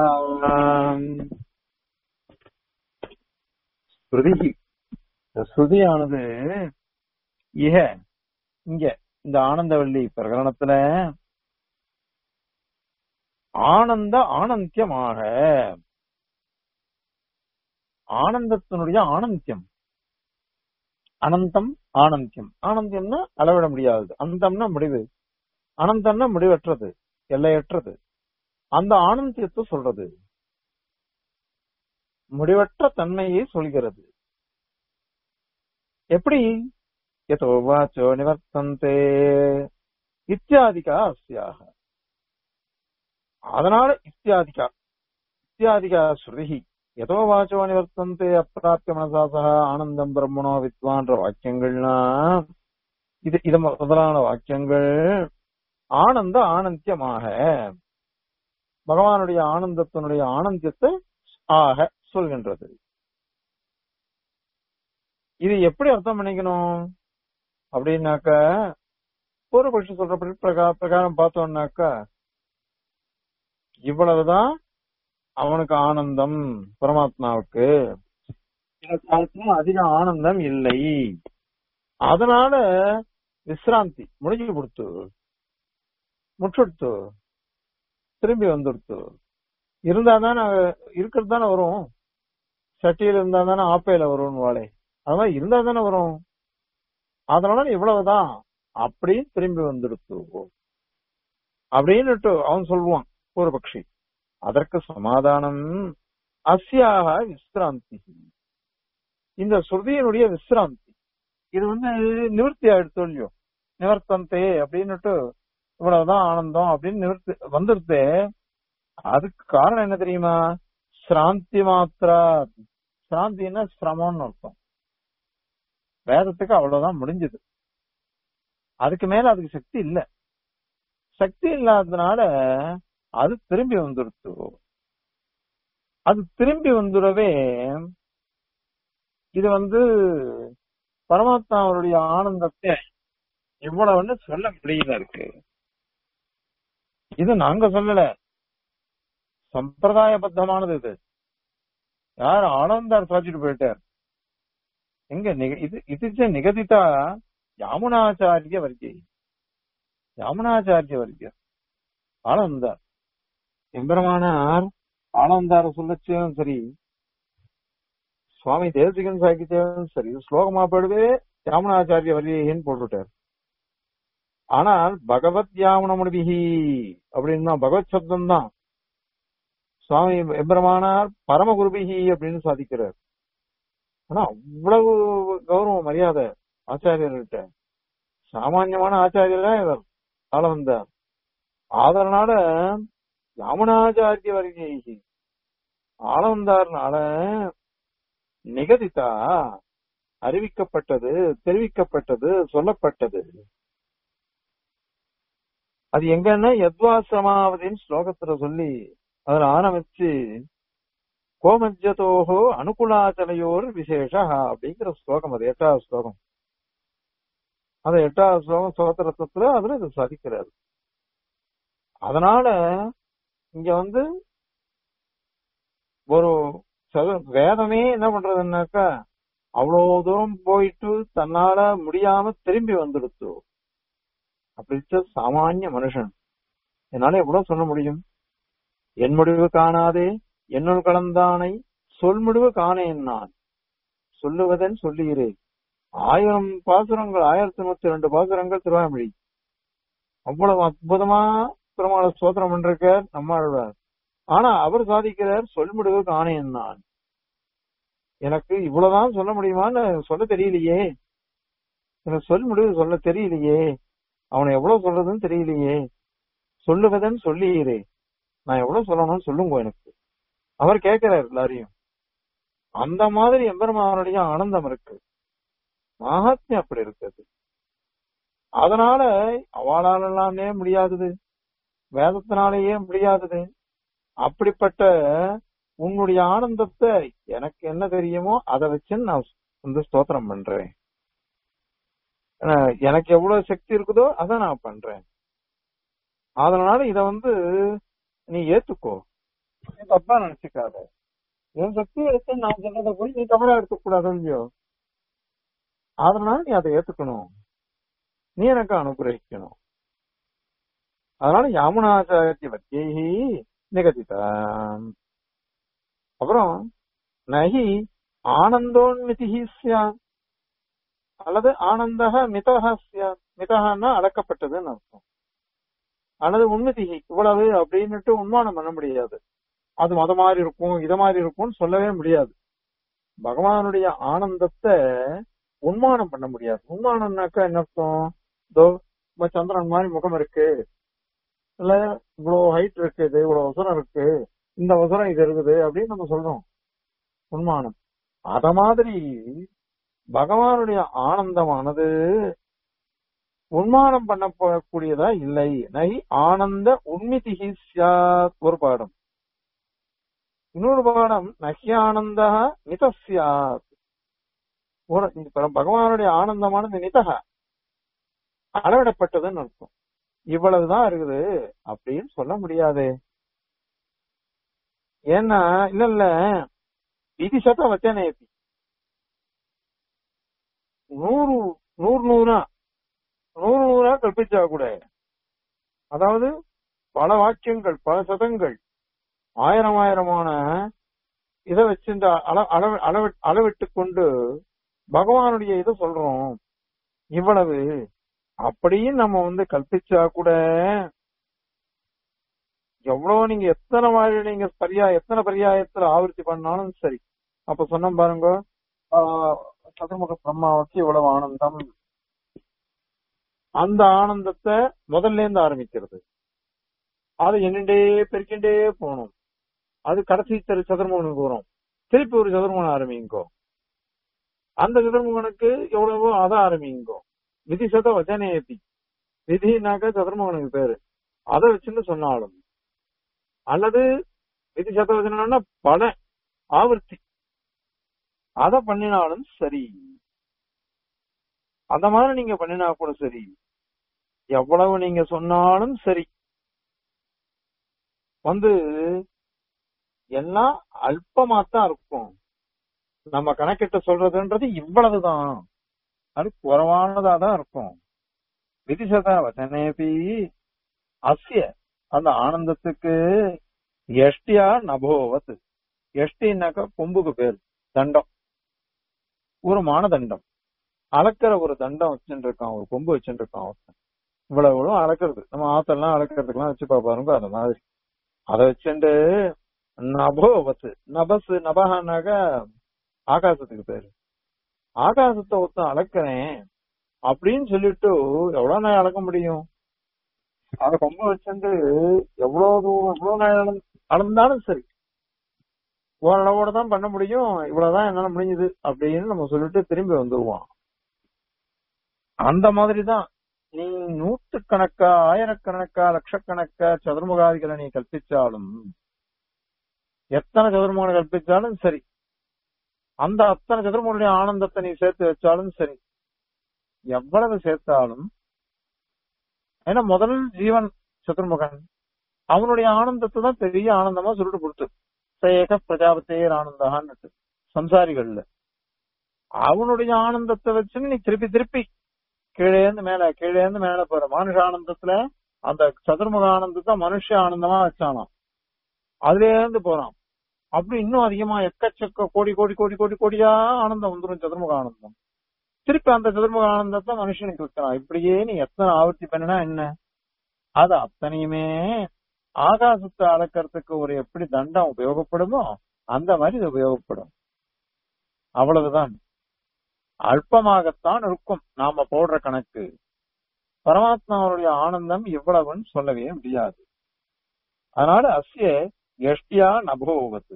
ஸ்ருதி ஸ்ருதியானது இக இங்க இந்த ஆனந்தவள்ளி பிரகரணத்துல ஆனந்த ஆனந்தியமாக ஆனந்தத்தினுடைய ஆனந்தியம் அனந்தம் ஆனந்தியம் ஆனந்தியம்னா அளவிட முடியாதது அந்தம்னா முடிவு அனந்தம்னா முடிவற்றது எல்லையற்றது அந்த ஆனந்தியத்தை சொல்றது முடிவற்ற தன்மையை சொல்கிறது எப்படி எதோ வாச்சோ நிவர்த்தந்தே இத்தியாதிகா அஸ்யாக அதனால இத்தியாதிகா இத்தியாதிகா ஸ்ருதி எதோ வாச்சோ நிவர்த்தந்தே அப்பிராப்பிய மனசாசக ஆனந்தம் பிரம்மணோ வித்வான்ற வாக்கியங்கள்லாம் இது இது முதலான வாக்கியங்கள் ஆனந்த ஆனந்தியமாக பகவானுடைய ஆனந்தத்தினுடைய ஆனந்தியத்தை ஆக சொல்கின்றது இது எப்படி அர்த்தம் பண்ணிக்கணும் அப்படின்னாக்க பூர்வபக்ஷம் சொல்ற பிரகா- பிரகாரம் பார்த்தோம்னாக்கா இவ்வளவுதான் அவனுக்கு ஆனந்தம் பரமாத்மாவுக்கு இந்த காலத்துல அதிக ஆனந்தம் இல்லை அதனால விசிராந்தி முடிஞ்சு கொடுத்து முற்றுடுத்து திரும்பி வந்துடுத்து இருந்தா தானே இருக்கிறது தானே வரும் சட்டியில இருந்தா தானே ஆப்பையில வரும் வாழை அது மாதிரி இருந்தா தானே வரும் அதனால இவ்வளவுதான் அப்படின்னு திரும்பி வந்துடுத்து அப்படின்னுட்டு அவன் சொல்லுவான் பூர்வபக்ஷி அதற்கு சமாதானம் அஸ்யாக விசிராந்தி இந்த ஸ்ருதியினுடைய விசிராந்தி இது வந்து நிவர்த்தி ஆயிடுத்து இல்லையோ நிவர்த்தந்தே அப்படின்னுட்டு இவ்வளவுதான் ஆனந்தம் அப்படின்னு நிவர்த்தி வந்துருது அதுக்கு காரணம் என்ன தெரியுமா சிராந்தி மாத்திரா சிராந்தின்னா சிரமம்னு அர்த்தம் வேதத்துக்கு அவ்வளவுதான் முடிஞ்சது அதுக்கு மேல அதுக்கு சக்தி இல்ல சக்தி இல்லாததுனால அது திரும்பி வந்துடுத்து அது திரும்பி வந்துடவே இது வந்து பரமாத்மாவுடைய ஆனந்தத்தை இவ்வளவுன்னு சொல்ல முடியல இருக்கு இது நாங்க சொல்லல சம்பிரதாயபத்தமானது இது யார் ஆனந்தார் சாச்சிட்டு போயிட்டார் எங்க நிக- இது இது நிகதித்தா யாமுனாச்சாரிய வர்க்கி யாமுனாச்சாரிய வர்க்கிய ஆனந்தார் எம்பெருமானார் ஆனந்தார சொல்லச்சும் சரி சுவாமி தேசிகன் சாகித்யம் சரி ஸ்லோகமா போடுவே யாமுனாச்சாரிய வரியன்னு போட்டுட்டார் ஆனால் பகவத் யாமுனமுடிபிகி அப்படின்னு தான் பகவத் சப்தம் தான் சுவாமி எம்பெருமானார் பரமகுருபிகி அப்படின்னு சாதிக்கிறார் ஆனா அவ்வளவு கௌரவம் மரியாதை ஆச்சாரியர்கிட்ட சாமான்யமான ஆச்சாரியரா இவர் ஆள வந்தார் அதனால யாமுனாச்சாரிய வருகை ஆள வந்தார்னால நிகதித்தா அறிவிக்கப்பட்டது தெரிவிக்கப்பட்டது சொல்லப்பட்டது அது எங்கன்னா யத்வாசிரமாவதின்னு ஸ்லோகத்துல சொல்லி அதுல ஆரம்பிச்சு கோமஜ்ஜதோஹோ அனுகுலாச்சலையோர் விசேஷ அப்படிங்கிற ஸ்லோகம் அது எட்டாவது ஸ்லோகம் அந்த எட்டாவது ஸ்லோகம் சோத்திரத்துல அதுல இது சாதிக்கிறாரு அதனால இங்க வந்து ஒரு சக- வேதமே என்ன பண்றதுன்னாக்கா அவ்வளவு தூரம் போயிட்டு தன்னால முடியாம திரும்பி வந்துடுத்து அப்படிச்ச சாமானிய மனுஷன் என்னால எவ்வளவு சொல்ல முடியும் என் முடிவு காணாதே என்னுள் கலந்தானை சொல் முடிவு காணேன் நான் சொல்லுவதன் சொல்லுகிறேன் ஆயிரம் பாசுரங்கள் ஆயிரத்தி நூத்தி ரெண்டு பாசுரங்கள் திருவாமொழி அவ்வளவு அற்புதமா பெருமாள ஸ்தோத்திரம் பண்றார் நம்மாழ்வார் ஆனா அவர் சாதிக்கிறார் சொல் முடிவு காணேன் நான் எனக்கு இவ்வளவுதான் சொல்ல முடியுமான்னு சொல்ல தெரியலையே எனக்கு சொல் முடிவு சொல்ல தெரியலையே அவனை எவ்வளவு சொல்றதுன்னு தெரியலையே சொல்லுவதன் சொல்லிகிறே நான் எவ்வளவு சொல்லணும்னு சொல்லுங்க எனக்கு அவர் கேட்கிறார் எல்லாரையும் அந்த மாதிரி எம்பெருமானுடைய ஆனந்தம் இருக்கு மகாத்மியம் அப்படி இருக்குது அதனால அவளாலெல்லாமே முடியாதது வேதத்தினாலேயே முடியாதது அப்படிப்பட்ட உன்னுடைய ஆனந்தத்தை எனக்கு என்ன தெரியுமோ அதை வச்சு நான் வந்து ஸ்தோத்திரம் பண்றேன் அஹ் எனக்கு எவ்வளவு சக்தி இருக்குதோ அதை நான் பண்றேன் அதனால இத வந்து நீ ஏத்துக்கோ நீ தப்பா நினைச்சுக்காத என் சக்தி எடுத்து நான் சொன்னதை போய் நீ தவறா எடுத்துக்க கூடாது இல்லையோ அதனால நீ அதை ஏத்துக்கணும் நீ எனக்கு அனுகிரகிக்கணும் அதனால யாமுனாச்சாரிய வத்தியி நிகதிதா அப்புறம் நகி ஆனந்தோன்மிதி சியான் அல்லது ஆனந்தக மிதக சியான் மிதகன்னா அளக்கப்பட்டதுன்னு அர்த்தம் அல்லது உண்மதி இவ்வளவு அப்படின்னுட்டு உண்மானம் பண்ண முடியாது அது மத மாதிரி இருக்கும் இத மாதிரி இருக்கும்னு சொல்லவே முடியாது பகவானுடைய ஆனந்தத்தை உண்மானம் பண்ண முடியாது உண்மானம்னாக்கா என்ன அர்த்தம் இதோ இப்ப சந்திரன் மாதிரி முகம் இருக்கு இல்ல இவ்வளவு ஹைட் இருக்கு இது இவ்வளவு உசரம் இருக்கு இந்த உசரம் இது இருக்குது அப்படின்னு நம்ம சொல்றோம் உண்மானம் அத மாதிரி பகவானுடைய ஆனந்தமானது உண்மானம் பண்ணக்கூடியதா இல்லை நை ஆனந்த உண்மிதிகி சியாத் ஒரு பாடம் இன்னொரு பாடம் நஹ்யானந்த நிதஸ்யாத் ஒரு இப்ப பகவானுடைய ஆனந்தமானது நிதக அளவிடப்பட்டதுன்னு அர்த்தம் இவ்வளவுதான் இருக்குது அப்படின்னு சொல்ல முடியாதே ஏன்னா இல்ல இல்ல இது சத்தம் வச்சேனே நூறு நூறு நூறா நூறு நூறா கற்பிச்சா கூட அதாவது பல வாக்கியங்கள் பல சதங்கள் ஆயிரம் ஆயிரமான இதை வச்சு இந்த அள அளவு அளவு அளவிட்டு கொண்டு பகவானுடைய இதை சொல்றோம் இவ்வளவு அப்படியும் நம்ம வந்து கல்பிச்சா கூட எவ்வளவு நீங்க எத்தனை மாதிரி நீங்க பரியா எத்தனை பரியாயத்துல ஆவர்த்தி பண்ணாலும் சரி அப்ப சொன்ன பாருங்க ஆஹ், சதுர்முக பிரம்மாவுக்கு இவ்வளவு ஆனந்தம் அந்த ஆனந்தத்தை முதல்ல இருந்து ஆரம்பிக்கிறது அது எண்ணிண்டே பெருக்கிண்டே போகணும் அது கடைசி தெரு சதுர்முகனுக்கு வரும் திருப்பி ஒரு சதுர்முகன் ஆரம்பிங்கோ அந்த சதுர்முகனுக்கு எவ்வளவோ அதை ஆரம்பிங்கோ விதி சத வச்சனேபி விதினாக்க சதுர்முகனுக்கு பேரு அதை வச்சுன்னு சொன்னாலும் அல்லது விதி சத வச்சனம்னா பல ஆவர்த்தி அத பண்ணினாலும் சரி அந்த மாதிரி நீங்க பண்ணினா கூட சரி எவ்வளவு நீங்க சொன்னாலும் சரி வந்து எல்லாம் அல்பமாத்தான் இருக்கும் நம்ம கணக்கிட்ட சொல்றதுன்றது இவ்வளவுதான் அது குறைவானதா தான் இருக்கும் விதிசதா வச்சனேபி அஸ்ய அந்த ஆனந்தத்துக்கு எஷ்டியா நபோவத் எஷ்டின்னாக்க கொம்புக்கு பேர் தண்டம் ஒரு மானதண்டம் அளக்கிற ஒரு தண்டம் வச்சுட்டு இருக்கான் ஒரு கொம்பு வச்சுட்டு இருக்கான் ஒருத்தன் இவ்வளவு இவ்வளவு அளக்கிறது நம்ம ஆத்தெல்லாம் அளக்கிறதுக்கெல்லாம் வச்சு பாப்பாருங்க அந்த மாதிரி அதை வச்சுட்டு நபோவத்து நபஸ் நபஹானாக்க ஆகாசத்துக்கு பேரு ஆகாசத்தை ஒருத்தன் அளக்கிறேன் அப்படின்னு சொல்லிட்டு எவ்வளவு நாள் அளக்க முடியும் அத கொம்ப வச்சுட்டு எவ்வளவு தூரம் எவ்வளவு நாள் அளந்து- அளந்தாலும் சரி ஓரளவோட தான் பண்ண முடியும் இவ்வளவுதான் என்னால முடிஞ்சது அப்படின்னு நம்ம சொல்லிட்டு திரும்பி வந்துருவான் அந்த மாதிரிதான் நீ நூற்றுக்கணக்கா ஆயிரக்கணக்கா லட்சக்கணக்கா சதுர்முகாதிகளை நீ கற்பிச்சாலும் எத்தனை சதுர்முகனை கற்பிச்சாலும் சரி அந்த அத்தனை சதுர்முகனுடைய ஆனந்தத்தை நீ சேர்த்து வச்சாலும் சரி எவ்வளவு சேர்த்தாலும் ஏன்னா முதல் ஜீவன் சதுர்முகன் அவனுடைய ஆனந்தத்தை தான் பெரிய ஆனந்தமா சொல்லிட்டு கொடுத்து சேக பிரஜாபத்தேர் ஆனந்தான்னு சம்சாரிகள்ல அவனுடைய ஆனந்தத்தை வச்சு நீ திருப்பி திருப்பி கீழே இருந்து மேல கீழே இருந்து மேல போற மனுஷ ஆனந்தத்துல அந்த சதுர்முக ஆனந்தத்தை மனுஷ ஆனந்தமா வச்சானாம் அதுல இருந்து போறான் அப்படி இன்னும் அதிகமா எக்கச்சக்க கோடி கோடி கோடி கோடி கோடியா ஆனந்தம் வந்துடும் சதுர்முக ஆனந்தம் திருப்பி அந்த சதுர்முக ஆனந்தத்தை மனுஷனுக்கு வைக்கிறான் இப்படியே நீ எத்தனை ஆவர்த்தி பண்ணினா என்ன அது அத்தனையுமே ஆகாசத்தை அளக்கிறதுக்கு ஒரு எப்படி தண்டம் உபயோகப்படுமோ அந்த மாதிரி இது உபயோகப்படும் அவ்வளவுதான் அல்பமாகத்தான் இருக்கும் நாம போடுற கணக்கு பரமாத்மாவுடைய ஆனந்தம் இவ்வளவுன்னு சொல்லவே முடியாது அதனால அஸ்ய எஷ்டியா நபோவத்து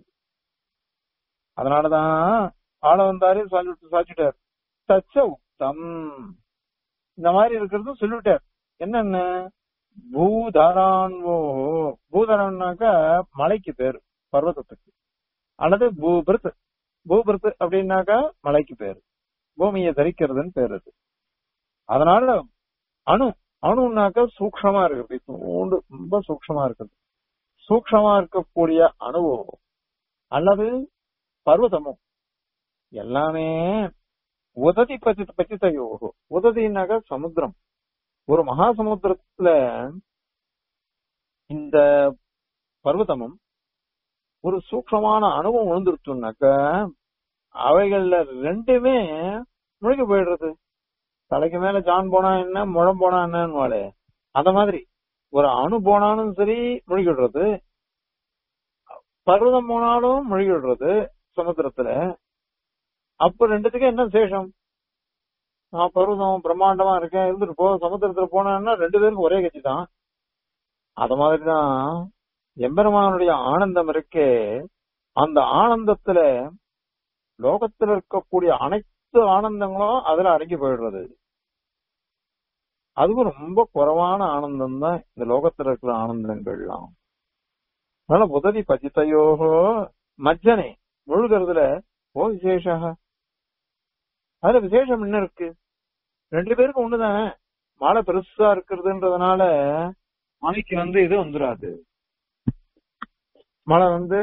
அதனாலதான் ஆள வந்தாரு சொல்லிட்டு சாச்சிட்டார் தச்ச உத்தம் இந்த மாதிரி இருக்கிறது சொல்லிவிட்டார் என்னென்ன பூதரான்வோ பூதரன்னாக்க மலைக்கு பேரு பர்வதத்துக்கு அல்லது பூபிருத் பூபிருத் அப்படின்னாக்கா மலைக்கு பேரு பூமியை தரிக்கிறதுன்னு பேரு அது அதனால அணு அணுனாக்க சூக்ஷமா இருக்கு சூண்டு ரொம்ப சூக்ஷமா இருக்குது சூக்ஷமா இருக்கக்கூடிய அணுவோ அல்லது பர்வதமோ எல்லாமே உததி பத்தி பச்சித்தையோ உததினாக்க சமுத்திரம் ஒரு மகா சமுத்திரத்துல இந்த பர்வதமும் ஒரு சூக்ஷமான அணுவும் விழுந்துருச்சுனாக்க அவைகள்ல ரெண்டுமே முழுகி போயிடுறது தலைக்கு மேல ஜான் போனா என்ன முழம் போனா என்னன்னு அந்த மாதிரி ஒரு அணு போனாலும் சரி முழுகிடுறது பர்வதம் போனாலும் முழுகிடுறது சமுத்திரத்துல அப்ப ரெண்டுத்துக்கும் என்ன சேஷம் நான் பர்வதம் பிரம்மாண்டமா இருக்கேன் இருந்துட்டு போ சமுத்திரத்துல போனா ரெண்டு பேருக்கும் ஒரே கட்சி தான் அத மாதிரிதான் எம்பெருமானுடைய ஆனந்தம் இருக்கே அந்த ஆனந்தத்துல லோகத்துல இருக்கக்கூடிய அனைத்து ஆனந்தங்களும் அதுல அடங்கி போயிடுறது அதுவும் ரொம்ப குறைவான ஆனந்தம் தான் இந்த லோகத்துல இருக்கிற ஆனந்தங்கள்லாம் அதனால உதவி பஜித்தையோகோ மஜ்ஜனே முழுகிறதுல ஓ விசேஷ அதுல விசேஷம் என்ன இருக்கு ரெண்டு பேருக்கும் ஒண்ணுதானே மழை பெருசா இருக்கிறதுன்றதுனால மலைக்கு வந்து இது வந்துடாது மழை வந்து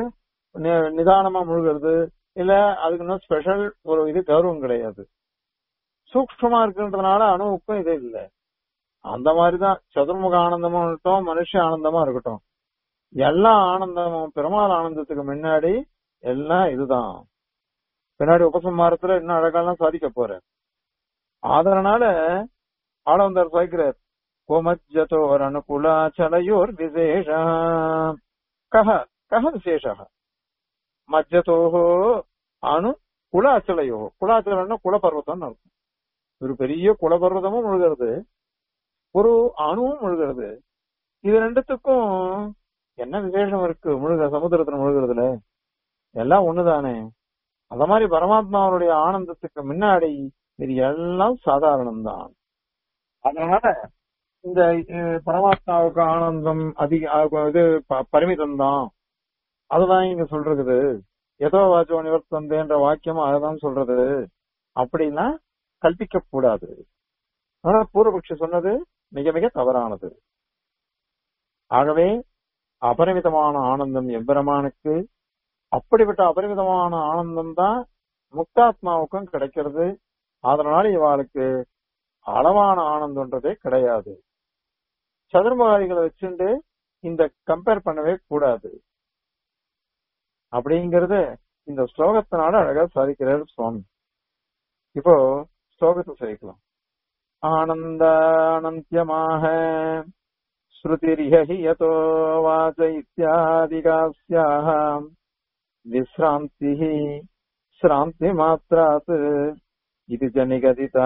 நி- நிதானமா முழுகிறது இல்ல அதுக்கு இன்னும் ஸ்பெஷல் ஒரு இது கௌரவம் கிடையாது சூக்ஷ்மமா இருக்குன்றதுனால அணுவுக்கும் இது இல்ல அந்த மாதிரிதான் சதுர்முக ஆனந்தமும் இருக்கட்டும் மனுஷ ஆனந்தமா இருக்கட்டும் எல்லா ஆனந்தமும் பெருமாள் ஆனந்தத்துக்கு முன்னாடி எல்லாம் இதுதான் பின்னாடி உபசம்மாரத்துல இன்னும் அழகாலாம் சாதிக்க போற அதனால ஆளவந்தார் சாய்க்கிறார் கோமஜ்ஜதோர் அனுகுலாச்சலயோர் விசேஷ கஹ கஹ விசேஷ மஜ்ஜதோஹோ அணு குலாச்சலையோ குலாச்சலம்னா குலபர்வதம்னு அர்த்தம் ஒரு பெரிய குலபர்வதமும் முழுகிறது ஒரு அணுவும் முழுகிறது இது ரெண்டுத்துக்கும் என்ன விசேஷம் இருக்கு முழுக சமுத்திரத்துல முழுகிறதுல எல்லாம் ஒண்ணுதானே அத மாதிரி பரமாத்மாவுடைய ஆனந்தத்துக்கு முன்னாடி இது எல்லாம் சாதாரணம் தான் அதனால இந்த அஹ், பரமாத்மாவுக்கு ஆனந்தம் அதிக அஹ், இது ப- பரிமிதம் தான் அதுதான் இங்க சொல்றது எதோ வாச்சோ நிவர்த்தந்தேன்ற வாக்கியம் அதுதான் சொல்றது அப்படின்னா கல்பிக்க கூடாது ஆனா பூர்வபக்ஷி சொன்னது மிக மிக தவறானது ஆகவே அபரிமிதமான ஆனந்தம் எம்பெருமானுக்கு அப்படிப்பட்ட அபரிமிதமான ஆனந்தம் தான் முக்தாத்மாவுக்கும் கிடைக்கிறது அதனால இவாளுக்கு அளவான ஆனந்தம்ன்றதே கிடையாது சதுர்முகாதிகளை வச்சுண்டு இந்த கம்பேர் பண்ணவே கூடாது அப்படிங்கறது இந்த ஸ்லோகத்தினால அழகா சாதிக்கிறார் சுவாமி இப்போ ஸ்லோகத்தை சேர்க்கலாம் ஆனந்த அனந்தியமாக ஸ்ருதிர்ஹி யதோ வாச இத்தியாதிகாஸ்யாः विश्रान्तिः श्रान्तिमात्रात् इति च निगदिता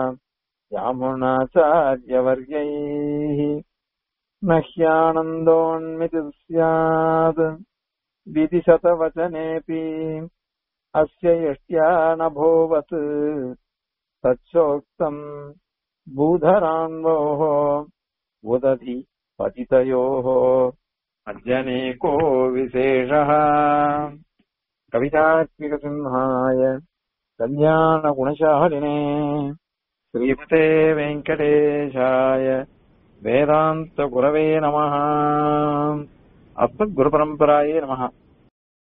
यामुनाचार्यवर्यैः न ह्यानन्दोन्मिति स्यात् विधिशतवचनेऽपि अस्य यष्ट्या नभोवत् तच्चोक्तम् भूधरान्वोः उदधि पतितयोः अद्यनेको विशेषः कवितात्मिकसिंहाय कल्याणगुणशालिने श्रीमते वेङ्कटेशाय वेदान्तगुरवे नमः अस्मद्गुरुपरम्परायै नमः